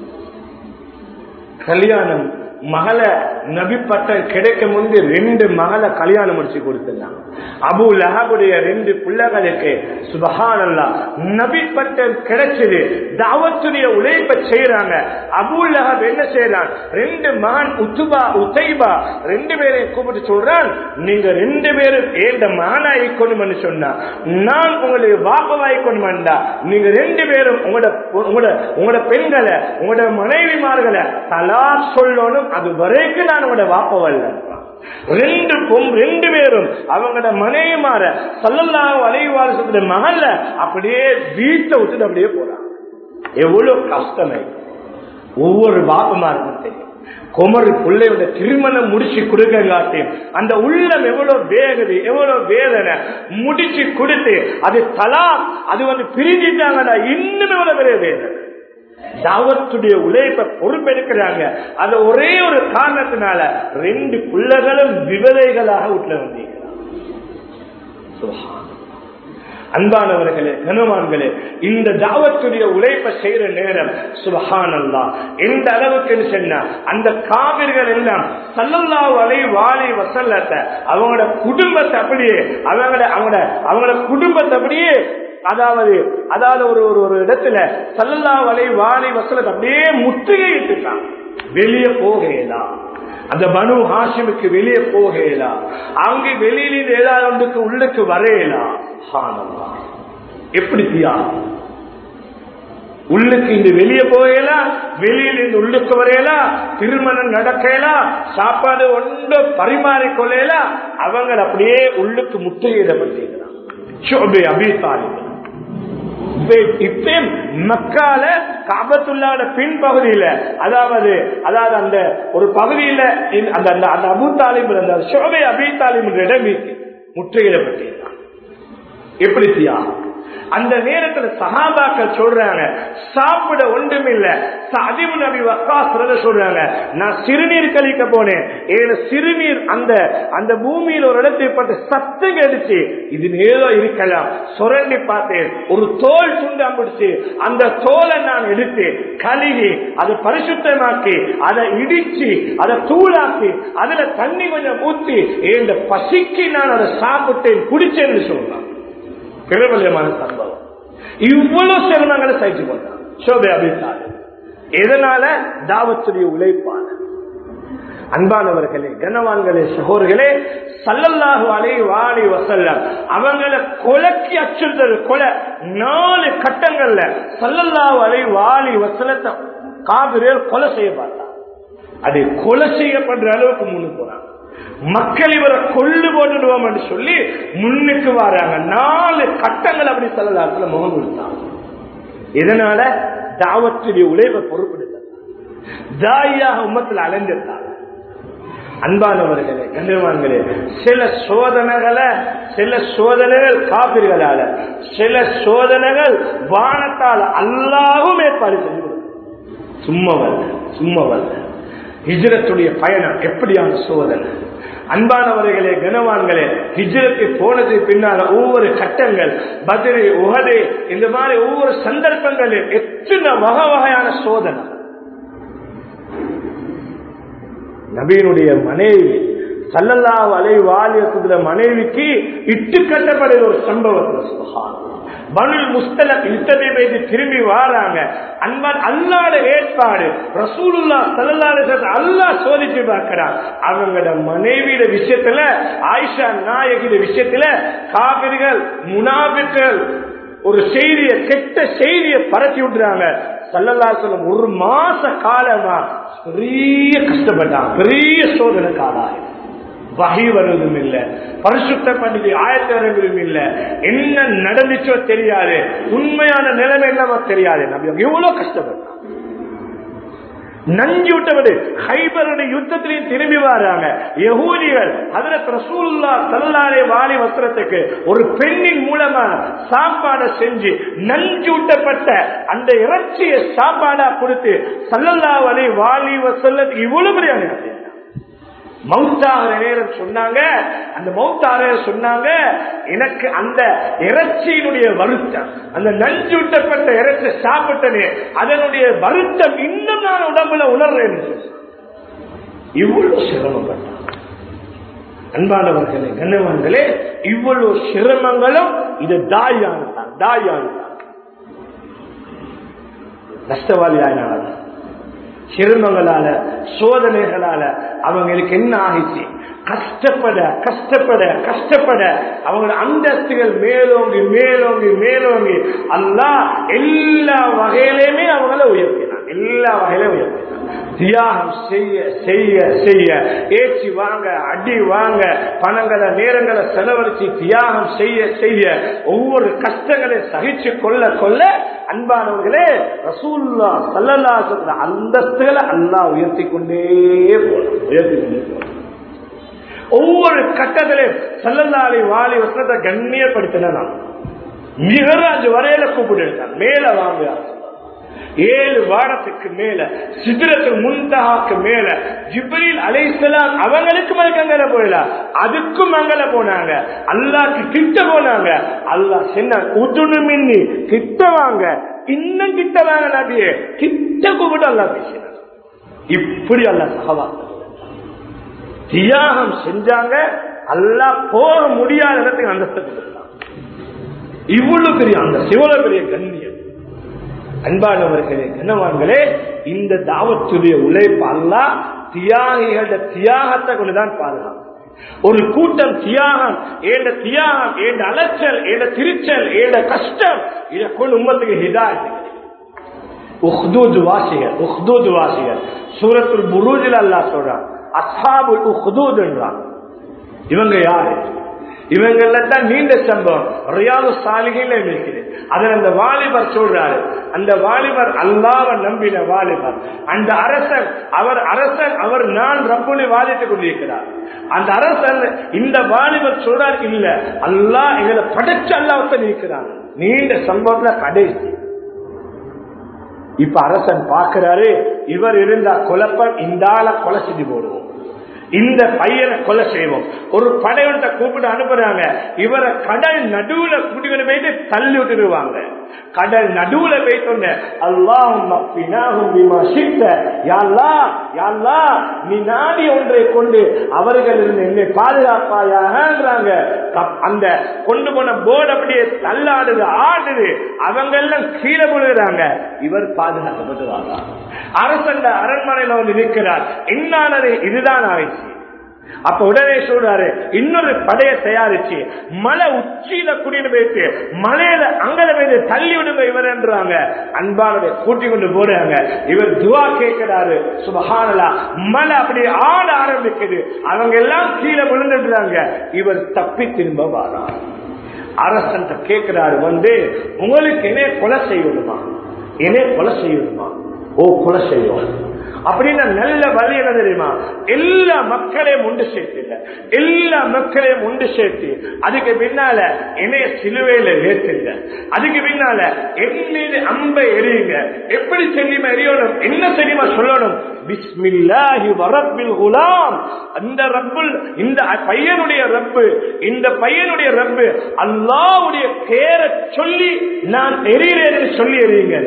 கல்யாணம் மகளை நபி பட்டம் கிடைக்க முன்பு ரெண்டு மகளை கல்யாணம் முடிச்சு கொடுத்திருந்தாங்க அபு லஹபுடைய ரெண்டு பிள்ளைகளுக்கு சுபஹானல்லா நபி பட்டம் கிடைச்சது தாவத்துடைய உழைப்பை செய்யறாங்க அபு லஹப் என்ன செய்யறான் ரெண்டு மகன் உத்துபா உத்தைபா ரெண்டு பேரையும் கூப்பிட்டு சொல்றான் நீங்க ரெண்டு பேரும் ஏண்ட மகனாய் கொண்டு சொன்னா நான் உங்களை வாப்பவாய் கொண்டு வந்தா நீங்க ரெண்டு பேரும் உங்களோட உங்களோட உங்களோட பெண்களை உங்களோட மனைவிமார்களை தலா சொல்லணும் அது வரைக்கும் நான் உங்களோட வாப்பவல்ல ரெண்டு பொம் ரெண்டு பேரும் அவங்களோட மனைவி மாற சல்லல்லாஹு அலைவாரசத்துடைய மகள்ல அப்படியே வீட்டை விட்டுட்டு அப்படியே போறாங்க எவ்வளவு கஷ்டமே ஒவ்வொரு பாப்பமாருக்கும் தெரியும் குமரி பிள்ளையோட திருமணம் முடிச்சு கொடுக்கங்காட்டி அந்த உள்ளம் எவ்வளவு வேகுது எவ்வளவு வேதனை முடிச்சு கொடுத்து அது தலா அது வந்து பிரிஞ்சிட்டாங்கடா இன்னும் எவ்வளவு பெரிய வேதனை தாவத்துடைய உழைப்பை பொறுப்பெடுக்கிறாங்க அந்த ஒரே ஒரு காரணத்தினால ரெண்டு பிள்ளைகளும் விவதைகளாக வீட்டுல வந்தீங்க அன்பானவர்களே கனவான்களே இந்த தாவத்துடைய உழைப்பை செய்யற நேரம் சுபஹானல்லா எந்த அளவுக்கு சொன்னா அந்த காவிர்கள் எல்லாம் சல்லல்லா வலை வாழை வசல்லத்தை அவங்களோட குடும்பத்தை அப்படியே அவங்களோட அவங்களோட அவங்களோட குடும்பத்தை அப்படியே அதாவது அதாவது ஒரு ஒரு ஒரு இடத்துல சல்லல்லா வலை வாழை வசலத்தை அப்படியே முற்றுகையிட்டுட்டான் வெளியே போகலாம் அந்த மனு ஹாஷிமுக்கு வெளியே போகலாம் அங்கே வெளியிலிருந்து ஏதாவது ஒன்றுக்கு உள்ளுக்கு வரையலாம் எப்படி தியாகம் உள்ளுக்கு இங்க வெளியே போகலாம் வெளியில இருந்து உள்ளுக்கு வரையலாம் திருமணம் நடக்கலாம் சாப்பாடு ஒன்று பரிமாறிக்கொள்ளலாம் அவங்க அப்படியே உள்ளுக்கு முற்றுகையிடப்பட்டிருக்கிறான் ஷோபே அபிதாலி இப்ப மக்கால காபத்துள்ளாட பின் பகுதியில அதாவது அதாவது அந்த ஒரு பகுதியில அந்த அந்த அபு தாலிம் அந்த ஷோபை அபி தாலிம் இடம் முற்றுகையிடப்பட்டிருந்தான் எப்படி தியாகம் அந்த நேரத்துல சகாபாக்கள் சொல்றாங்க சாப்பிட ஒன்றுமில்ல அதிபு நபி வக்காசுறத சொல்றாங்க நான் சிறுநீர் கழிக்க போனேன் ஏழு சிறுநீர் அந்த அந்த பூமியில் ஒரு இடத்தை பட்டு சத்தம் கடிச்சு இது ஏதோ இருக்கலாம் சுரண்டி பார்த்தேன் ஒரு தோல் துண்டு அம்பிடுச்சு அந்த தோலை நான் எடுத்து கழுகி அதை பரிசுத்தமாக்கி அதை இடிச்சு அதை தூளாக்கி அதுல தண்ணி கொஞ்சம் ஊத்தி இந்த பசிக்கு நான் அதை சாப்பிட்டேன் குடிச்சேன்னு சொல்லலாம் பிரபல்யமான சம்பவம் இவ்வளவு சிரமங்களை சைத்து கொண்டான் சோபை அபிசாது எதனால தாவத்துடைய உழைப்பான அன்பானவர்களே கனவான்களே சகோர்களே சல்லல்லாஹு அலை வாடி வசல்லம் அவங்களை கொலைக்கு அச்சுறுத்தல் கொலை நாலு கட்டங்கள்ல சல்லல்லாஹு அலை வாலி வசலத்தை காவிரியர் கொலை செய்ய பார்த்தான் அது கொலை செய்யப்படுற அளவுக்கு முன்னு போறாங்க மக்கள் இவரை கொள்ளு போட்டுடுவோம் என்று சொல்லி முன்னுக்கு வராங்க நாலு கட்டங்கள் அப்படி சொல்லலாத்துல முகம் கொடுத்தாங்க இதனால தாவத்துடைய உழைப்பை பொறுப்படுத்த தாயாக உம்மத்தில் அலைஞ்சிருந்தாங்க அன்பானவர்களே கண்ணியவான்களே சில சோதனைகளை சில சோதனைகள் காப்பீர்களால சில சோதனைகள் வானத்தால் அல்லாவும் ஏற்பாடு செஞ்சு சும்மா வரல சும்மா வரல ஹிஜரத்துடைய பயணம் எப்படியான சோதனை அன்பானவர்களே கனவான்களே ஹிஜரத்து போனது பின்னால ஒவ்வொரு கட்டங்கள் பதிரி உகது இந்த மாதிரி ஒவ்வொரு சந்தர்ப்பங்களில் எத்தனை வகை வகையான சோதனை நபீனுடைய மனைவி சல்லல்லா அலை வாலியத்துல மனைவிக்கு இட்டு கட்டப்படுகிற ஒரு சம்பவத்தில் பனுல் முஸ்தலக் யுத்தத்தை வைத்து திரும்பி வாராங்க அன்பான் அல்லாட ஏற்பாடு ரசூலுல்லா சல்லல்லாடு அல்லா சோதிச்சு பார்க்கிறான் அவங்களோட மனைவியோட விஷயத்துல ஆயிஷா நாயகிட விஷயத்துல காவிரிகள் முனாபிக்கள் ஒரு செய்திய கெட்ட செய்தியை பரத்தி விட்டுறாங்க சல்லல்லா சொல்லம் ஒரு மாச காலமா பெரிய கஷ்டப்பட்டான் பெரிய சோதனை காலம் வகை வருவதும் இல்ல பரிசுத்த பண்டிகை ஆயத்த இறங்குவதும் இல்ல என்ன நடந்துச்சோ தெரியாது உண்மையான நிலைமை இல்லாம தெரியாது நம்பி எவ்வளவு கஷ்டப்பட்டான் நஞ்சு விட்டவது ஹைபருடைய யுத்தத்திலையும் திரும்பி வராங்க யகூதிகள் அதற்கு ரசூல்லா சல்லாலே வாலி வஸ்திரத்துக்கு ஒரு பெண்ணின் மூலமா சாப்பாடை செஞ்சு நஞ்சு விட்டப்பட்ட அந்த இறைச்சியை சாப்பாடா கொடுத்து சல்லல்லா வலி வாலி வசல்லத்துக்கு இவ்வளவு பெரிய மௌத்தாகிற நேரம் சொன்னாங்க அந்த மௌத்தாகிற சொன்னாங்க எனக்கு அந்த இறைச்சியினுடைய வருத்தம் அந்த நஞ்சூட்டப்பட்ட இறைச்சி சாப்பிட்டனே அதனுடைய வருத்தம் இன்னும் நான் உடம்புல உணர்றேன் இவ்வளவு சிரமப்பட்டான் அன்பானவர்களே கண்ணவன்களே இவ்வளவு சிரமங்களும் இது தாயானதான் தாயானதான் நஷ்டவாளி ஆயினால்தான் சிரமங்களால சோதனைகளால அவங்களுக்கு என்ன ஆகிச்சு கஷ்டப்பட கஷ்டப்பட கஷ்டப்பட அவங்களோட அந்தஸ்துகள் மேலோங்கி மேலோங்கி மேலோங்கி அல்லா எல்லா வகையிலுமே அவங்கள உயர்த்தினாங்க எல்லா வகையிலும் உயர்த்தினான் தியாகம் செய்ய செய்ய செய்ய ஏற்றி வாங்க அடி வாங்க பணங்களை நேரங்களை செலவழிச்சு தியாகம் செய்ய செய்ய ஒவ்வொரு கஷ்டங்களை சகிச்சு கொள்ள கொள்ள அன்பானவர்களே ரசூல்லா சல்லல்லா சொல்ற அந்தஸ்துகளை அல்லாஹ் உயர்த்தி கொண்டே போகணும் உயர்த்தி கொண்டே போகணும் ஒவ்வொரு கட்டத்திலையும் சல்லல்லாலை வாலி வசனத்தை கண்ணியப்படுத்தின நான் மிகராஜ் வரையில கூப்பிட்டு எடுத்தான் மேல வாங்க ஏழு வாரத்துக்கு மேல சிதிரத்துக்கு முன்தகாக்கு மேல ஜிப்ரீல் அலைசலாம் அவங்களுக்கு மங்கல போயில அதுக்கும் மங்கல போனாங்க அல்லாக்கு கிட்ட போனாங்க அல்லாஹ் சொன்ன உதுனு மின்னி கிட்ட வாங்க இன்னும் கிட்ட வாங்க நபியே கிட்ட கூப்பிட்டு அல்லாஹ் பேசினார் இப்படி அல்லாஹ் சகவாக்க தியாகம் செஞ்சாங்க அல்லாஹ் போக முடியாத இடத்துக்கு அந்தஸ்து இவ்வளவு பெரிய அந்த சிவல பெரிய கண்ணியம் அன்பானவர்களே கண்ணவான்களே இந்த தாவத்துடைய உழைப்பு அல்லா தியாகிகள தியாகத்தை கொண்டுதான் பாதுகாப்பு ஒரு கூட்டம் தியாகம் ஏண்ட தியாகம் ஏண்ட அலைச்சல் ஏண்ட திருச்சல் ஏண்ட கஷ்டம் இதை கொண்டு உம்மத்துக்கு ஹிதாயத்து உஹ்தூத் வாசிகள் உஹ்தூத் வாசிகள் சூரத்துல் புரூஜில் அல்லா சொல்றான் அசாபுல் உஹ்தூத் என்றான் இவங்க யாரு இவங்கள தான் நீண்ட சம்பவம் ரியாது சாலிகையில இருக்குது அதில் அந்த வாலிபர் சொல்றாரு அந்த வாலிபர் அல்லாவ நம்பின வாலிபர் அந்த அரசன் அவர் அரசன் அவர் நான் ரப்புனை வாதித்துக் கொண்டிருக்கிறார் அந்த அரசன் இந்த வாலிபர் சொல்றார் இல்ல அல்லாஹ் எங்களை படைச்ச அல்லாவத்தை நீக்கிறார் நீண்ட சம்பவத்துல கடைசி இப்ப அரசன் பார்க்கிறாரு இவர் இருந்தா குழப்பம் இந்த ஆளை கொலை செஞ்சு போடுவோம் இந்த பையனை கொலை செய்வோம் ஒரு படையொன்றை கூப்பிட்டு அனுப்புறாங்க இவரை கடல் நடுவுல குடிகளை போயிட்டு தள்ளி விட்டுருவாங்க கடல் நடுவுல போயிட்டு அல்லாஹும் நீ நாடி ஒன்றை கொண்டு அவர்கள் என்னை பாதுகாப்பாயாகன்றாங்க அந்த கொண்டு போன போர்டு அப்படியே தள்ளாடுது ஆடுது அவங்க எல்லாம் கீழே விழுகிறாங்க இவர் பாதுகாக்கப்பட்டுவாங்க அரசன் அரண்மனையில வந்து நிற்கிறார் என்னானது இதுதான் ஆயிடுச்சு அப்ப உடனே சொல்றாரு இன்னொரு படைய தயாரிச்சு மலை உச்சியில குடின்னு போயிட்டு மலையில அங்கல போய் தள்ளி விடுங்க இவர் என்றாங்க அன்பானதை கூட்டி கொண்டு போறாங்க இவர் துவா கேட்கிறாரு சுபஹானலா மலை அப்படி ஆட ஆரம்பிக்குது அவங்க எல்லாம் கீழே விழுந்துடுறாங்க இவர் தப்பி திரும்ப வாரார் அரசன் கேட்கிறாரு வந்து உங்களுக்கு என்ன கொலை செய்யணுமா என்ன கொலை செய்யணுமா ஓ கொலை செய்யும் அப்படின்னு நல்ல வழி என்ன தெரியுமா எல்லா மக்களையும் உண்டு சேர்த்து எல்லா மக்களையும் உண்டு சேர்த்து அதுக்கு பின்னால என்னைய சிலுவையில ஏற்றுங்க அதுக்கு பின்னால என் மீது அம்பை எரியுங்க எப்படி தெரியுமா எரியணும் என்ன தெரியுமா சொல்லணும் பிஸ்மில்லாஹி வரப்பில் குலாம் அந்த ரப்புல் இந்த பையனுடைய ரப்பு இந்த பையனுடைய ரப்பு அல்லாவுடைய பேரை சொல்லி நான் எரியறேன்னு சொல்லி எறியுங்க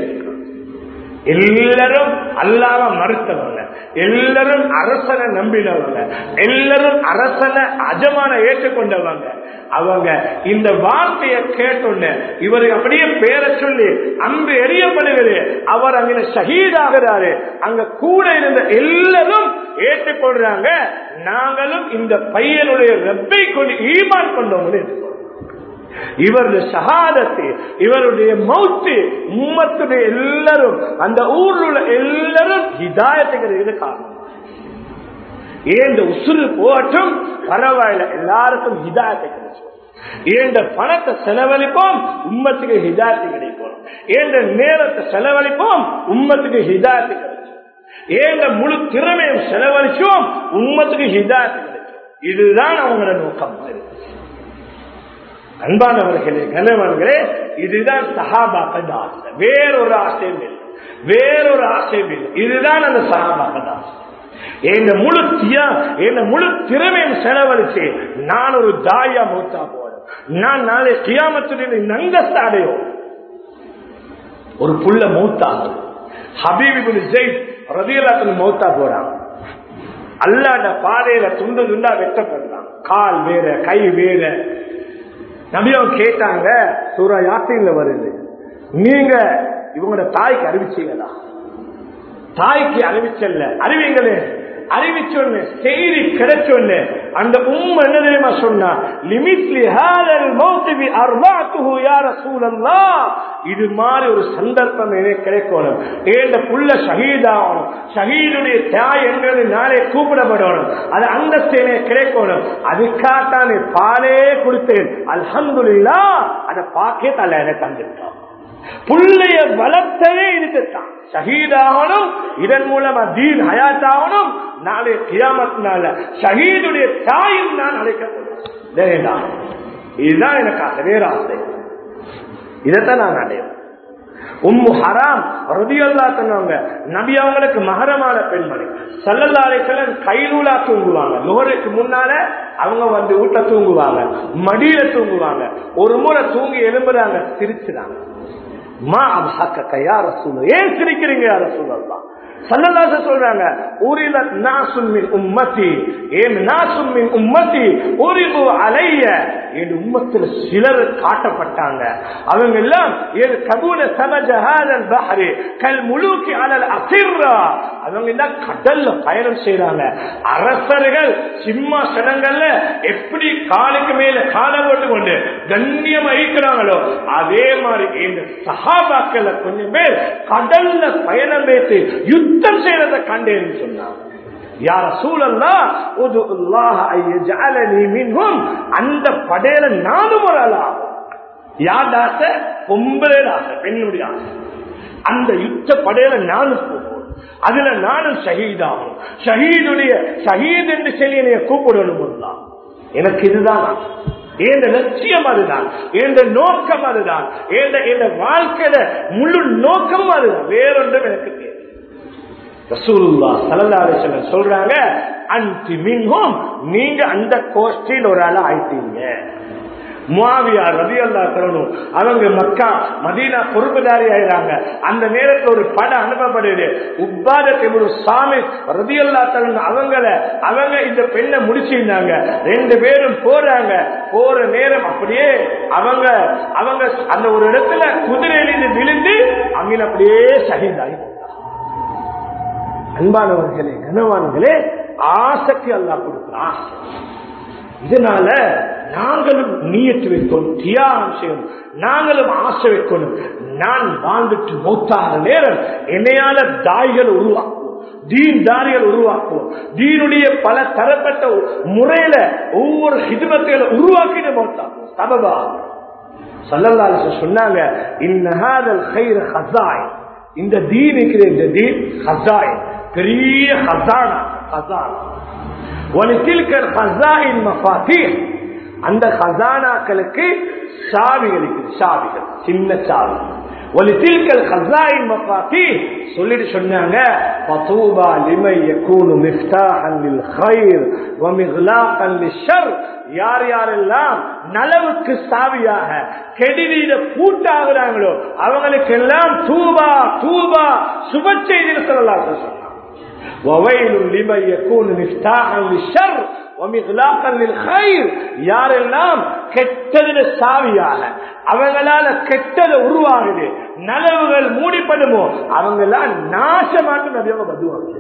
எல்லாரும் அல்லாம மறுத்தவங்க எல்லாரும் அரசனை நம்பினவங்க எல்லாரும் அரசனை அஜமான ஏற்றுக்கொண்டவங்க அவங்க இந்த வார்த்தையை கேட்டோன்னு இவருக்கு அப்படியே பேரை சொல்லி அம்பு எரியப்படுகிறது அவர் அங்க ஷஹீதாகிறாரு அங்க கூட இருந்த எல்லாரும் ஏற்றுக்கொள்றாங்க நாங்களும் இந்த பையனுடைய ரப்பை கொண்டு ஈமான் கொண்டவங்க இவருடைய சகாதத்து இவருடைய மௌத்து உம்மத்துடைய எல்லாரும் அந்த ஊர்ல உள்ள எல்லாரும் ஹிதாயத்துக்கு காரணம் ஏந்த உசுறு போட்டும் பரவாயில்ல எல்லாருக்கும் ஹிதாயத்தை கிடைச்சோம் ஏந்த பணத்தை செலவழிப்போம் உம்மத்துக்கு ஹிதாயத்து கிடைக்கும் ஏந்த நேரத்தை செலவழிப்போம் உம்மத்துக்கு ஹிதாயத்து கிடைச்சோம் ஏந்த முழு திறமையும் செலவழிச்சோம் உம்மத்துக்கு ஹிதாயத்து கிடைக்கும் இதுதான் அவங்களோட நோக்கம் அன்பானவர்களே கனவர்களே இதுதான் சஹாபாக்கள் ஆசை வேறொரு ஆசையும் இல்லை வேறொரு ஆசையும் இல்லை இதுதான் அந்த சஹாபாக்கள் ஆசை என் முழு தியா என் முழு திறமையும் செலவழிச்சு நான் ஒரு தாயா மூத்தா போறேன் நான் நாளை கியாமத்துடைய நங்கஸ்த அடையும் ஒரு புள்ள மூத்தாகுது ஹபீபி ஜெயித் ரதியலாத்துல மௌத்தா போறான் அல்லாட பாதையில துண்டு துண்டா வெட்டப்படுறான் கால் வேற கை வேற நபியம் கேட்டாங்க சூரா யாத்திரையில வருது நீங்க இவங்களோட தாய்க்கு அறிவிச்சீங்களா தாய்க்கு அறிவிச்சல்ல அறிவிங்களே அறிவிச்சொன்னு செய்தி கிடைச்சொன்னு அந்த உம் என்ன தெரியுமா சொன்னா லிமிட்லி ஹாலல் மௌத்திபி அர்வாத்துஹு யா ரசூலல்லாஹ் இது மாதிரி ஒரு சந்தர்ப்பம் எனக்கு கிடைக்கணும் ஏண்ட புள்ள ஷஹீதாகணும் ஷஹீதுடைய தாய் என்கிறது நாளே கூப்பிடப்படணும் அது அந்தஸ்தேனே கிடைக்கணும் அதுக்காகத்தான் பாலே கொடுத்தேன் அல்ஹம்துலில்லா அதை பாக்கே தலை எனக்கு தந்துட்டோம் புள்ளைய வளர்த்ததே இதுக்குத்தான் ஷஹீதாகணும் இதன் மூலமா தீன் ஹயாத்தாகணும் நாளை கியாமத்தினால ஷஹீதுடைய தாயும் நான் அழைக்கப்படும் இதுதான் எனக்கு ஆசை வேற ஆசை இதைத்தான் நான் அடையும் உம்மு ஹராம் ரதியல்லா சொன்னவங்க நபி அவங்களுக்கு மகரமான பெண்மணி சல்லல்லா அலைக்கலன் கைலூலா தூங்குவாங்க நுகருக்கு முன்னால அவங்க வந்து வீட்டுல தூங்குவாங்க மடியில தூங்குவாங்க ஒரு முறை தூங்கி எழும்புறாங்க சிரிச்சுறாங்க மா அபாக்க யார சூழல் ஏன் சிரிக்கிறீங்க யார சூழல்லாம் சல்லல்லாச சொல்றாங்க ஊரில நாசுமின் உம்மத்தி ஏன் நாசுமின் உம்மத்தி ஊரிபு அலைய என் உம்மத்தில் சிலர் காட்டப்பட்டாங்க அவங்க எல்லாம் ஏழு கபூல சமஜஹாலல் பஹரி கல் முழுக்கி அலல் அசிர்ரா அவங்க எல்லாம் கடல்ல பயணம் செய்யறாங்க அரசர்கள் சிம்மாசனங்கள்ல எப்படி காலுக்கு மேல காலை போட்டு கொண்டு கண்ணியம் அழிக்கிறாங்களோ அதே மாதிரி இந்த சகாபாக்கள் கொஞ்சம் பேர் கடல்ல பயணம் வைத்து யுத்தம் செய்யறத கண்டேன்னு சொன்னாங்க யார சூழல்லா அந்த படையில நானும் ஒரு ஆளா யார் ஆசை பொம்பளை ஆசை பெண்ணுடைய ஆசை அந்த யுத்த படையில நானும் போவோம் அதுல நானும் ஷஹீதாகும் ஷஹீதுடைய ஷஹீத் என்று சொல்லி என்னைய கூப்பிடணும் தான் எனக்கு இதுதான் என்ற லட்சியம் அதுதான் என்ற நோக்கம் அதுதான் என்ற வாழ்க்கையில முழு நோக்கமும் அதுதான் வேறொன்றும் எனக்கு தேவை ரசூலுல்லா சலல்லாரி சொல்றாங்க அன்டி மின்ஹும் நீங்க அந்த கோஷ்டியில் ஒரு ஆள ஆயிட்டீங்க முவாவியா ரவி அல்லா தரணும் அவங்க மக்கா மதீனா பொறுப்புதாரி ஆயிறாங்க அந்த நேரத்தில் ஒரு படம் அனுப்பப்படுது உப்பாதத்தை ஒரு சாமி ரவி அல்லா தரணும் அவங்கள அவங்க இந்த பெண்ணை முடிச்சிருந்தாங்க ரெண்டு பேரும் போறாங்க போற நேரம் அப்படியே அவங்க அவங்க அந்த ஒரு இடத்துல குதிரையிலிருந்து விழுந்து அவங்க அப்படியே சகிதாகி அன்பானவர்களே கனவான்களே ஆசைக்கு அல்லா கொடுக்குற ஆசை இதனால நாங்களும் நீயத்து வைக்கணும் தியாகம் செய்யணும் நாங்களும் ஆசை வைக்கணும் நான் வாழ்ந்துட்டு மௌத்தாகிற நேரம் என்னையால தாய்கள் உருவாக்குவோம் தீன் தாரிகள் உருவாக்குவோம் தீனுடைய பல தரப்பட்ட முறையில ஒவ்வொரு ஹிதுமத்தையில உருவாக்கின மௌத்தாக்குவோம் சபபா சல்லல்லாஹு சொன்னாங்க இன்னஹாதல் கைர் ஹசாய் இந்த தீன் இருக்கிற இந்த தீன் ஹசாய் பெரிய ஹசானா ஹசானா ஒலித்தில்கர் ஹசாயின் மஃபாத்தீர் அந்த ஹசானாக்களுக்கு சாவிகள் இருக்குது சாவிகள் சின்ன சாவி ஒலித்தில்கல் ஹசாயின் மஃபாத்தீர் சொல்லிட்டு சொன்னாங்க பதூபா லிமை யகூனு மிஃப்தாஹன் லில் கைர் வ மிக்லாகன் லிஷர் யார் யாரெல்லாம் நலவுக்கு சாவியாக கெடிதியில பூட்டாகிறாங்களோ அவங்களுக்கு எல்லாம் தூபா தூபா சுப செய்தியில் சொல்லலாம் சொன்னாங்க وويل لمن يكون مفتاحا للشر ومغلاقا للخير யாரெல்லாம் கெட்டதுல சாவியாக அவங்களால கெட்டது உருவாகுது நலவுகள் மூடிப்படுமோ அவங்கெல்லாம் நாசமாட்டு நபியாக பதுவாங்க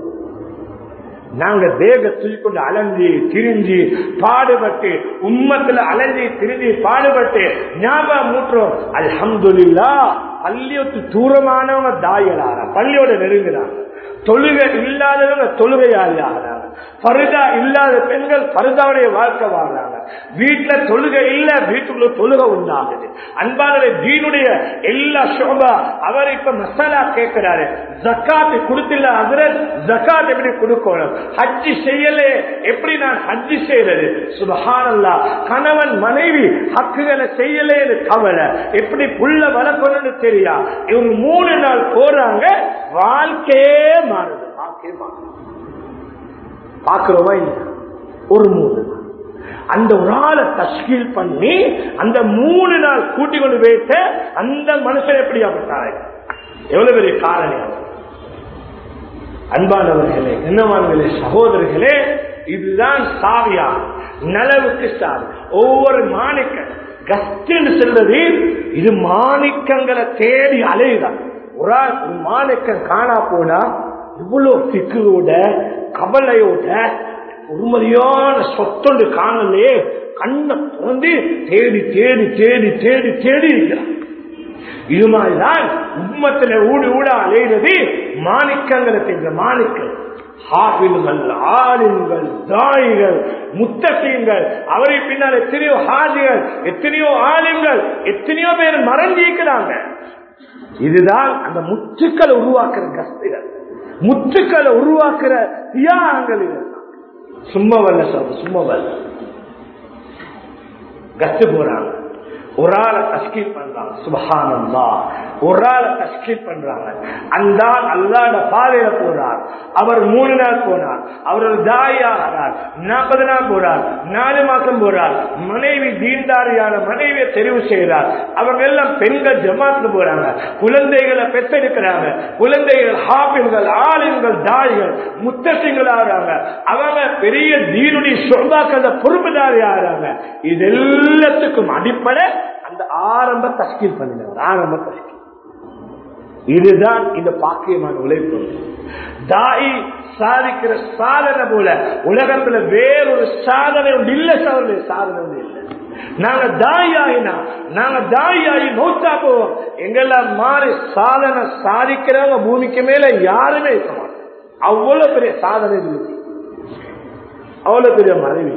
நாங்க தேக தூக்கிக்கொண்டு அலைஞ்சி திரிஞ்சு பாடுபட்டு உம்மத்துல அலைஞ்சி திரிஞ்சு பாடுபட்டு ஞாபகம் மூட்டுறோம் அல்ஹம்துலில்லா பள்ளியொத்து தூரமானவங்க தாயலார பள்ளியோட நெருங்குறாங்க தொழுகை இல்லாதவங்க தொழுகையாகிறாங்க பருதா இல்லாத பெண்கள் பருதாவுடைய வாழ்க்கை வாழ்றாங்க வீட்டுல தொழுகை இல்ல வீட்டுக்குள்ள தொழுகை உண்டாகுது அன்பான தீனுடைய எல்லா சோபா அவர் இப்ப மசாலா கேட்கிறாரு ஜக்காத்து கொடுத்தில்ல அதிரத் ஜக்காத் எப்படி கொடுக்கணும் ஹஜ்ஜி செய்யலே எப்படி நான் ஹஜ்ஜி செய்யறது சுபஹானல்லா கணவன் மனைவி ஹக்குகளை செய்யலேன்னு கவலை எப்படி புள்ள வளர்க்கணும்னு தெரியா இவங்க மூணு நாள் போறாங்க வாழ்க்கையே மாறுது வாழ்க்கையே மாறுது பாக்குறோமா இல்ல ஒரு மூணு நாள் அந்த ஒரு ஆளை தஷ்கீல் பண்ணி அந்த மூணு நாள் கூட்டி கொண்டு போயிட்டு அந்த மனுஷன் எப்படி அப்படித்தாரு எவ்வளவு பெரிய காரணி அவர் அன்பானவர்களே என்னவானவர்களே சகோதரர்களே இதுதான் சாவியா நலவுக்கு சாவி ஒவ்வொரு மாணிக்கம் கஸ்டின்னு சொல்றது இது மாணிக்கங்களை தேடி அலையுதான் ஒரு ஆள் ஒரு மாணிக்கம் காணா போனா இவ்வளவு சிக்கலோட கவலையோட பொறுமதியான சொத்தொண்டு காணலையே கண்ணை திறந்து தேடி தேடி தேடி தேடி தேடி இருக்கிறான் இது மாதிரிதான் உம்மத்துல ஊடு ஊடா அலைகிறது மாணிக்கங்களை சென்ற மாணிக்கம் ஹாபில்கள் ஆளுங்கள் தாய்கள் முத்தகீங்கள் அவரை பின்னால் எத்தனையோ ஹாஜிகள் எத்தனையோ ஆளுங்கள் எத்தனையோ பேர் மறைஞ்சிருக்கிறாங்க இதுதான் அந்த முற்றுக்களை உருவாக்குற கஸ்திகள் முற்றுக்களை உருவாக்குற தியாகங்கள் இதெல்லாம் சும்மா வல்ல சொல்ற சும்மா வல்ல கத்து போறாங்க ஒரு ஆளை தஸ்கீல் பண்றாங்க சுபஹானந்தா ஒரு ஆளை தஸ்கீல் பண்றாங்க அந்த ஆள் அல்லாட பாதையில போறார் அவர் மூணு நாள் போனார் அவர் ஒரு தாயாகிறார் நாற்பது நாள் போறார் நாலு மாசம் போறார் மனைவி தீண்டாரியான மனைவியை தெரிவு செய்கிறார் அவங்க எல்லாம் பெண்கள் ஜமாத்துல போறாங்க குழந்தைகளை பெற்றெடுக்கிறாங்க குழந்தைகள் ஹாபின்கள் ஆளுங்கள் தாய்கள் முத்தசிங்கள் ஆகிறாங்க அவங்க பெரிய தீனுடைய சொர்பாக்கள பொறுப்புதாரி ஆகிறாங்க இது எல்லாத்துக்கும் அடிப்படை அந்த ஆரம்ப தஸ்கீல் பண்ணினார் ஆரம்ப தஸ்கீல் இதுதான் இந்த பாக்கியமான உழைப்பு தாய் சாதிக்கிற சாதனை போல உலகத்துல வேறொரு சாதனை ஒன்று இல்ல சாதனை சாதனை ஒன்று இல்லை நாங்க தாயாயினா நாங்க தாயாயி நோத்தா போவோம் எங்கெல்லாம் மாறி சாதனை சாதிக்கிறவங்க பூமிக்கு மேல யாருமே இருக்க மாட்டோம் அவ்வளவு பெரிய சாதனை இருக்கு அவ்வளவு பெரிய மனைவி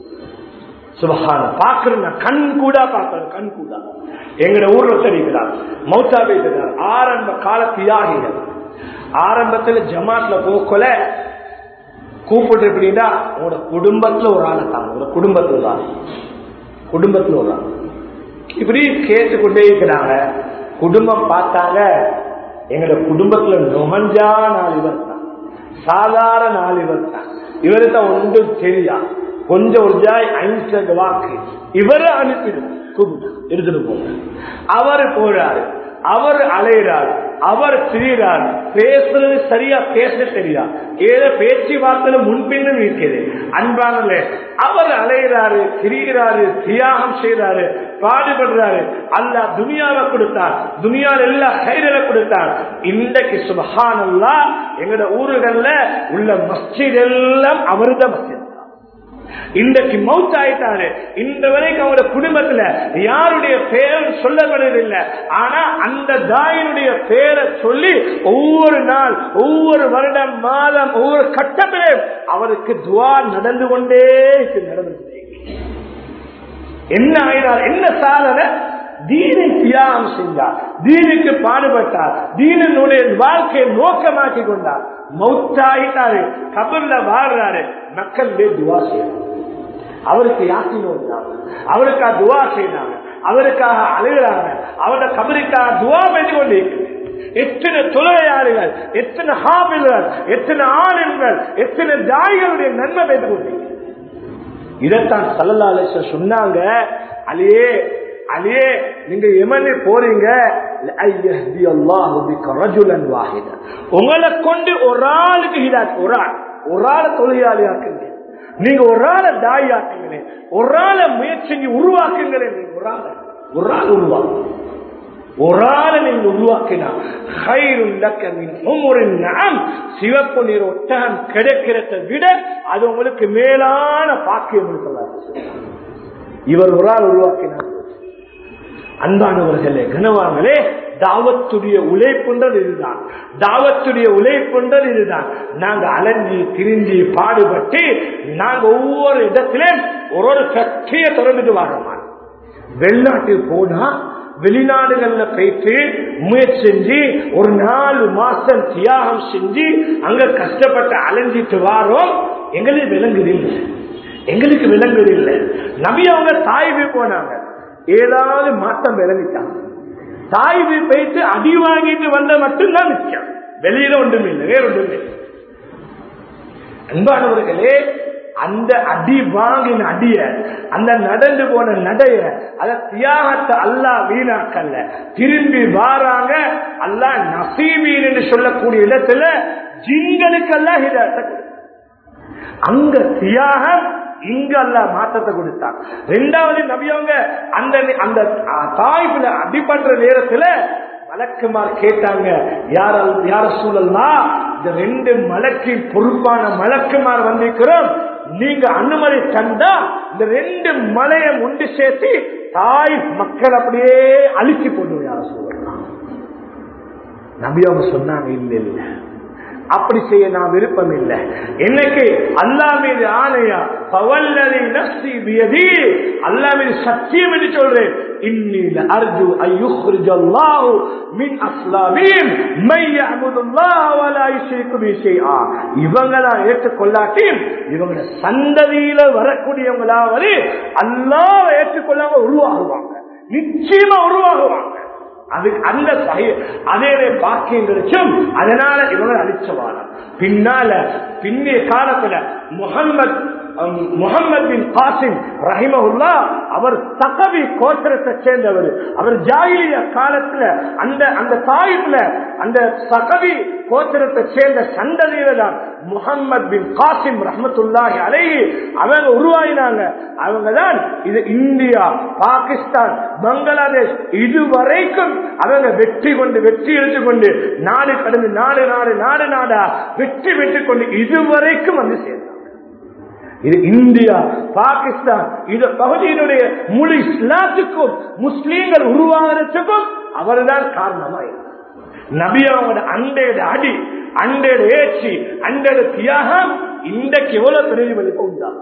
சுபகான பாக்குறேன் கண் கூட பாக்குறேன் கண் கூட எங்கட ஊர்ல தெரிவிக்கிறார் மௌத்தா பேசுகிறார் ஆரம்ப கால தியாகிகள் ஆரம்பத்துல ஜமாத்ல போக்கல கூப்பிட்டு எப்படின்னா உங்களோட குடும்பத்துல ஒரு ஆளை தாங்க உங்களோட குடும்பத்துல தான் குடும்பத்துல ஒரு ஆள் இப்படி கேட்டுக்கொண்டே இருக்கிறாங்க குடும்பம் பார்த்தாங்க எங்களோட குடும்பத்துல நுகஞ்சா நாலு இவர் தான் சாதாரண நாலு இவர் தான் இவரு தான் ஒன்றும் தெரியா கொஞ்சம் ஒரு ஜாய் ஐந்து வாக்கு இவரை அனுப்பிடும் கூப்பிட்டு எடுத்துட்டு போங்க அவரு போறாரு அவர் அலைகிறார் அவர் திரிகிறார் பேசுறது சரியா பேச தெரியா ஏதோ பேச்சுவார்த்தை முன்பின்னும் இருக்கிறது அன்பானல அவர் அலைகிறாரு திரிகிறாரு தியாகம் செய்யறாரு பாடுபடுறாரு அல்லா துனியாவை கொடுத்தார் துனியாவில் எல்லா கைகளை கொடுத்தார் இன்றைக்கு சுபஹானல்லா எங்கட ஊர்கள்ல உள்ள மஸ்ஜித் எல்லாம் அவருத மஸ்ஜித் இன்றைக்கு மவுத் ஆயிட்டாரு இந்த வரைக்கும் அவங்களோட குடும்பத்துல யாருடைய பேர் சொல்லப்படுவதில்லை ஆனா அந்த தாயினுடைய பேரை சொல்லி ஒவ்வொரு நாள் ஒவ்வொரு வருடம் மாதம் ஒவ்வொரு கட்டத்திலே அவருக்கு துவா நடந்து கொண்டே நடந்து என்ன ஆயினார் என்ன சாதனை தீனை தியாகம் செய்தார் தீனுக்கு பாடுபட்டார் தீனனுடைய வாழ்க்கையை நோக்கமாக்கி கொண்டார் மௌத்தாயிட்டாரு கபர்ல வாழ்றாரு மக்கள் துவா செய்யறாங்க அவருக்கு யாசினோ அவருக்காக துவா செய்தாங்க அவருக்காக அழுகிறாங்க அவரோட கபருக்காக துவா பண்ணி கொண்டிருக்கிறது எத்தனை தொழிலாளிகள் எத்தனை ஹாபில்கள் எத்தனை ஆளுங்கள் எத்தனை தாய்களுடைய நன்மை பெற்று கொண்டிருக்கிறது இதைத்தான் சல்லல்லாலே சொன்னாங்க அலியே அலியே நீங்க எமனே போறீங்க உங்களை கொண்டு ஒரு ஆளுக்கு ஹிதாத் ஒரு ஆள் ஒரு ஆளை தொழிலாளி ஆக்குங்க நீங்க ஒரு ஆளை தாய் ஆக்குங்களேன் ஒரு ஆளை முயற்சி உருவாக்குங்களேன் நீங்க ஒரு ஆளை ஒரு ஆள் உருவாக்கு ஒரு ஆளை நீங்க உருவாக்கினா சிவப்பு நீர் ஒட்டகம் கிடைக்கிறத விட அது உங்களுக்கு மேலான பாக்கியம் இவர் ஒரு ஆள் உருவாக்கினார் அன்பானவர்களே கனவாங்களே தாவத்துடைய உழைப்புன்றது இதுதான் தாவத்துடைய உழைப்புன்றது இதுதான் நாங்க அலைஞ்சி திரிஞ்சி பாடுபட்டு நாங்க ஒவ்வொரு இடத்திலும் ஒரு ஒரு ஃபேக்டரியை திறந்துட்டு வரோமா வெளிநாட்டுக்கு போனா வெளிநாடுகள்ல போயிட்டு முயற்சி செஞ்சு ஒரு நாலு மாசம் தியாகம் செஞ்சு அங்க கஷ்டப்பட்டு அலைஞ்சிட்டு வாரோம் எங்களுக்கு விளங்குது இல்லை எங்களுக்கு விளங்குது இல்லை நபி அவங்க தாய்வு போனாங்க ஏதாவது மாற்றம் விளங்கிட்டாங்க தாய்வு போயிட்டு அடி வாங்கிட்டு வந்த மட்டும்தான் மிச்சம் வெளியில ஒன்றும் இல்லை வேற ஒன்றும் இல்லை அன்பானவர்களே அந்த அடி வாங்கின அடிய அந்த நடந்து போன நடைய அத தியாகத்தை அல்லா வீணாக்கல்ல திரும்பி வாராங்க அல்லா நசீபீன் என்று சொல்லக்கூடிய இடத்துல ஜிங்களுக்கெல்லாம் ஹிதாயத்தை அங்க தியாகம் இங்க அல்ல மாற்றத்தை கொடுத்தான் ரெண்டாவது நபியவங்க அந்த அந்த தாய்ப்புல அடிபடுற நேரத்துல மலக்குமார் கேட்டாங்க யார யார சூழல்னா இந்த ரெண்டு மலக்கு பொறுப்பான மலக்குமார் வந்திருக்கிறோம் நீங்க அனுமதி தந்தா இந்த ரெண்டு மலையை ஒன்று சேர்த்து தாய் மக்கள் அப்படியே அழிச்சு கொண்டு யார சொல்லலாம் நபி அவங்க சொன்னாங்க இல்ல இல்ல அப்படி செய்ய நான் விருப்பம் இல்லை எனக்கு அல்லா மீது ஆணையா பவல்லதி நஸ்தி வியதி அல்லா மீது சத்தியம் என்று சொல்றேன் இன்னில அர்ஜு ஐயுஹ்ரிஜல்லாஹு மின் அஸ்லாமீன் மை யஅபுதுல்லாஹ வலா யுஷ்ரிகு பிஹி ஷைஆ இவங்கள ஏற்றுக்கொள்ளாட்டி இவங்க சந்ததியில வரக்கூடியவங்களாவது அல்லாஹ் ஏற்றுக்கொள்ளாம உருவாகுவாங்க நிச்சயமா உருவாகுவாங்க அதுக்கு அந்த சகி அதே பாக்கியம் கிடைச்சும் அதனால இவங்க அழிச்சவாங்க பின்னால பின்னைய காலத்துல முகம்மது முகமது பின் காசிம் ரஹிமஹுல்லா அவர் தகவி கோத்திரத்தை சேர்ந்தவர் அவர் ஜாகிலிய காலத்துல அந்த அந்த தாயிப்ல அந்த சகவி கோத்திரத்தை சேர்ந்த சந்ததியில தான் முகமது பின் காசிம் ரஹமத்துல்லாஹி அலைஹி அவங்க உருவாயினாங்க அவங்க தான் இது இந்தியா பாகிஸ்தான் பங்களாதேஷ் இதுவரைக்கும் அவங்க வெற்றி கொண்டு வெற்றி எடுத்து கொண்டு நாடு கடந்து நாடு நாடு நாடு நாடா வெற்றி பெற்றுக் கொண்டு இதுவரைக்கும் வந்து சேர்ந்தாங்க இது இந்தியா பாகிஸ்தான் இந்த பகுதியினுடைய முழு இஸ்லாத்துக்கும் முஸ்லீம்கள் உருவாகிறதுக்கும் அவர்தான் காரணமா நபியாவோட அண்டையோட அடி அண்டையோட ஏச்சி அண்டையோட தியாகம் இன்றைக்கு எவ்வளவு பிரதிபலிப்பு உண்டாக்கு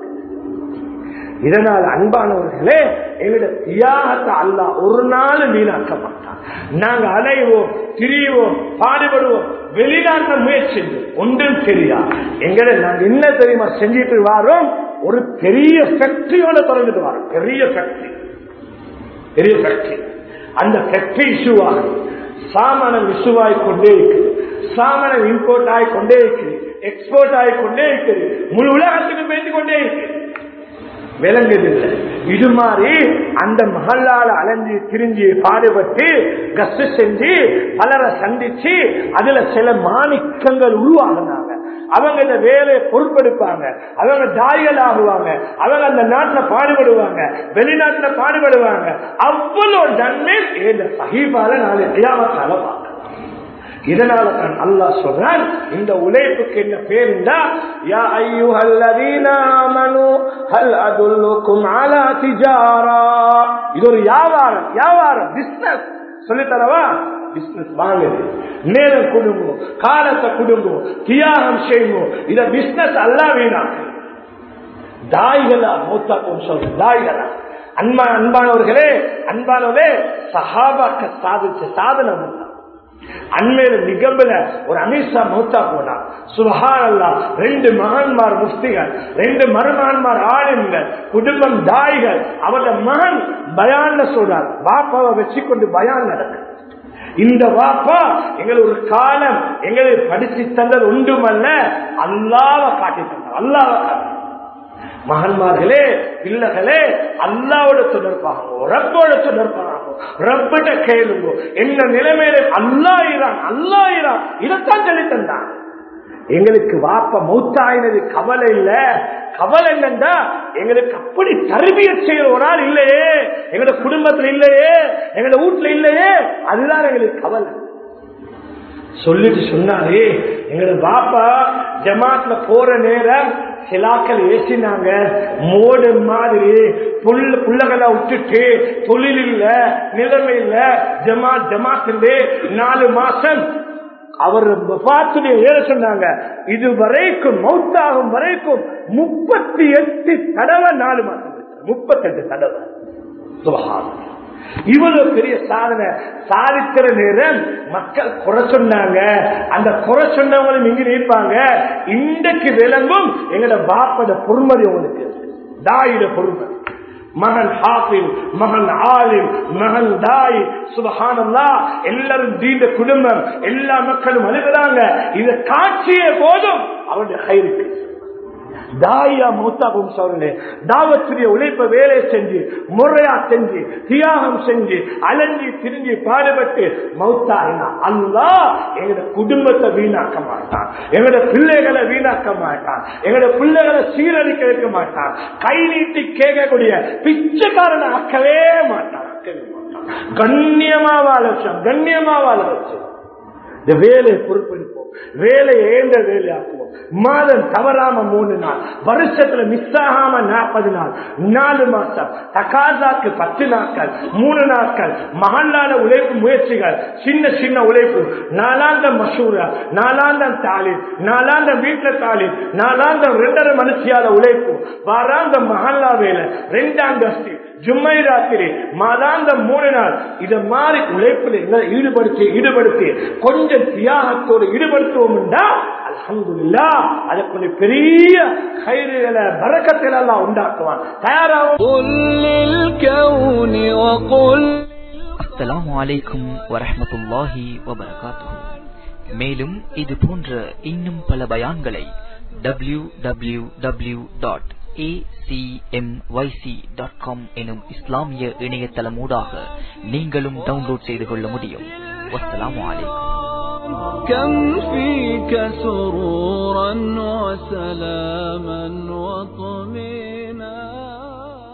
இதனால் அன்பானவர்களே எங்களுடைய தியாகத்தை அல்ல ஒரு நாள் வீணாக்க மாட்டான் நாங்க அலைவோம் திரிவோம் பாடுபடுவோம் வெளிநாட்டு முயற்சி ஒன்றும் தெரியா எங்களை நாங்க என்ன தெரியுமா செஞ்சிட்டு வாரோம் ஒரு பெரிய ஃபேக்டரியோட திறந்துட்டு வரோம் பெரிய ஃபேக்டரி பெரிய ஃபேக்டரி அந்த ஃபேக்டரி இஷ்யூ ஆகும் சாமானம் இஷ்யூ கொண்டே இருக்குது சாமானம் இம்போர்ட் ஆகி கொண்டே இருக்குது எக்ஸ்போர்ட் ஆகி கொண்டே இருக்குது முழு உலகத்துக்கு பேசிக் கொண்டே இருக்குது விளங்குதில்லை இது மாதிரி அந்த மகளால அலைஞ்சி திரிஞ்சு பாடுபட்டு கஷ்ட செஞ்சு பலரை சந்திச்சு அதுல சில மாணிக்கங்கள் உருவாகினாங்க அவங்க இந்த வேலையை பொறுப்பெடுப்பாங்க அவங்க தாய்கள் ஆகுவாங்க அவங்க அந்த நாட்டுல பாடுபடுவாங்க வெளிநாட்டுல பாடுபடுவாங்க அவ்வளவு நன்மை இந்த சகிபால நாலு ஐயாமத்தால பார்க்கலாம் இதனால தான் அல்லாஹ் சொல்றான் இந்த உழைப்புக்கு என்ன பேருண்டா யா ஐயுஹல்லதீன ஆமனு ஹல் அதுல்லுக்கும் அலா திஜாரா இது ஒரு வியாபாரம் வியாபாரம் பிசினஸ் சொல்லி தரவா பிசினஸ் வாங்குது நேரம் குடும்பம் காலத்தை குடும்பம் தியாகம் செய்வோம் இத பிசினஸ் அல்ல வீணா தாய்களா மூத்தாக்கும் சொல்ற தாய்களா அன்பா அன்பானவர்களே அன்பானவர்களே சஹாபாக்க சாதிச்ச சாதனை அண்மையில நிகம்பல ஒரு அமித்ஷா மூத்தா போனா சுபஹானல்லா ரெண்டு மகன்மார் முஸ்திகள் ரெண்டு மருமகன்மார் ஆளுங்கள் குடும்பம் தாய்கள் அவரோட மகன் பயான்ல சொல்றார் பாப்பாவை வச்சு கொண்டு பயான் நடக்கு இந்த வாப்பா எங்களை ஒரு காலம் எங்களை படிச்சு தந்தது ஒன்றுமல்ல அல்லாவ காட்டி தந்தார் அல்லாவ காட்டி மகன்மார்களே பிள்ளைகளே அல்லாவோட தொடர்பாகும் ரப்போட தொடர்பாகும் ரப்பிட்ட கேளுங்க என்ன நிலைமையில அல்லாயிரான் அல்லாயிரான் இதைத்தான் சொல்லி தந்தான் எங்களுக்கு வாப்ப மௌத்தாயினது கவலை இல்ல கவலை என்னண்டா எங்களுக்கு அப்படி தருவிய செய்யற ஒரு ஆள் இல்லையே எங்களோட குடும்பத்துல இல்லையே எங்களோட வீட்டுல இல்லையே அதுதான் எங்களுக்கு கவலை சொல்லிட்டு சொன்னாரு எங்களோட பாப்பா ஜமாத்ல போற நேரம் சிலாக்கள் ஏசினாங்க மோடு மாதிரி புல்ல புள்ளகளை விட்டுட்டு தொழில் இல்ல நிலைமை இல்ல ஜமாத் ஜமாத் நாலு மாசம் அவர் பார்த்துடைய ஏற சொன்னாங்க இது வரைக்கும் மௌத்தாகும் வரைக்கும் முப்பத்தி எட்டு தடவை நாலு மாசம் முப்பத்தி எட்டு தடவை சுபகாரம் இவ்வளவு பெரிய சாதனை சாதிக்கிற நேரம் மக்கள் குறை சொன்னாங்க அந்த குறை சொன்னவங்களும் இங்க நிற்பாங்க இன்றைக்கு விளங்கும் எங்களோட பாப்பத பொறுமதி உங்களுக்கு தாயிட பொறுமதி மகன் ஹாஃபில் மகன் ஆலிம் மகன் தாய் சுபஹானல்லா எல்லாரும் தீண்ட குடும்பம் எல்லா மக்களும் அழுகிறாங்க இத காட்சியே போதும் அவருடைய கைருக்கு தாயா மூத்தாகும் சொல்லுங்க தாவத்துடைய உழைப்ப வேலை செஞ்சு முறையா செஞ்சு தியாகம் செஞ்சு அலைஞ்சி திரிஞ்சு பாடுபட்டு மௌத்தாயினா அல்லா எங்களோட குடும்பத்தை வீணாக்க மாட்டான் எங்களோட பிள்ளைகளை வீணாக்க மாட்டான் எங்களோட பிள்ளைகளை சீரழிக்க வைக்க மாட்டான் கை நீட்டி கேட்கக்கூடிய பிச்சைக்காரனை ஆக்கவே மாட்டான் ஆக்கவே மாட்டான் கண்ணியமா வாழ வச்சோம் கண்ணியமா வாழ வச்சோம் இந்த வேலையை பொறுப்பெடுப்போம் வேலையை ஏந்த வேலையாக்குவோம் மாதம் தவறாம மூணு நாள் வருஷத்துல மிஸ் ஆகாம நாற்பது நாள் நாலு மாசம் தகாசாக்கு பத்து நாட்கள் மூணு நாட்கள் மகளான உழைப்பு முயற்சிகள் சின்ன சின்ன உழைப்பு நாலாந்தம் மசூரா நாலாந்தம் தாலிம் நாலாந்தம் வீட்டுல தாலிம் நாலாந்தம் ரெண்டரை மனுஷியால உழைப்பு வாராந்தம் மகல்லா வேலை ரெண்டாம் கஸ்தி ஜும்மை ராத்திரி மாதாந்தம் மூணு நாள் இத மாதிரி உழைப்பில் எங்களை ஈடுபடுத்தி ஈடுபடுத்தி கொஞ்சம் தியாகத்தோடு ஈடுபடுத்துவோம் அல்ஹம்துலில்லா அதுக்கு கொஞ்சம் பெரிய கைதுகளை பறக்கத்தில் எல்லாம் உண்டாக்குவான் தயாராகும் قل للكون وقل அஸ்ஸலாமு அலைக்கும் வரஹ்மத்துல்லாஹி வபரகாத்துஹு மேலும் இது போன்ற இன்னும் பல பயான்களை W W W dot dot com எனும் இஸ்லாமிய இணையதளமூடாக நீங்களும் டவுன்லோட் செய்து கொள்ள முடியும் வஸ்ஸலாமு அலைக்கும் كم فيك سرورا وسلاما وطمئنا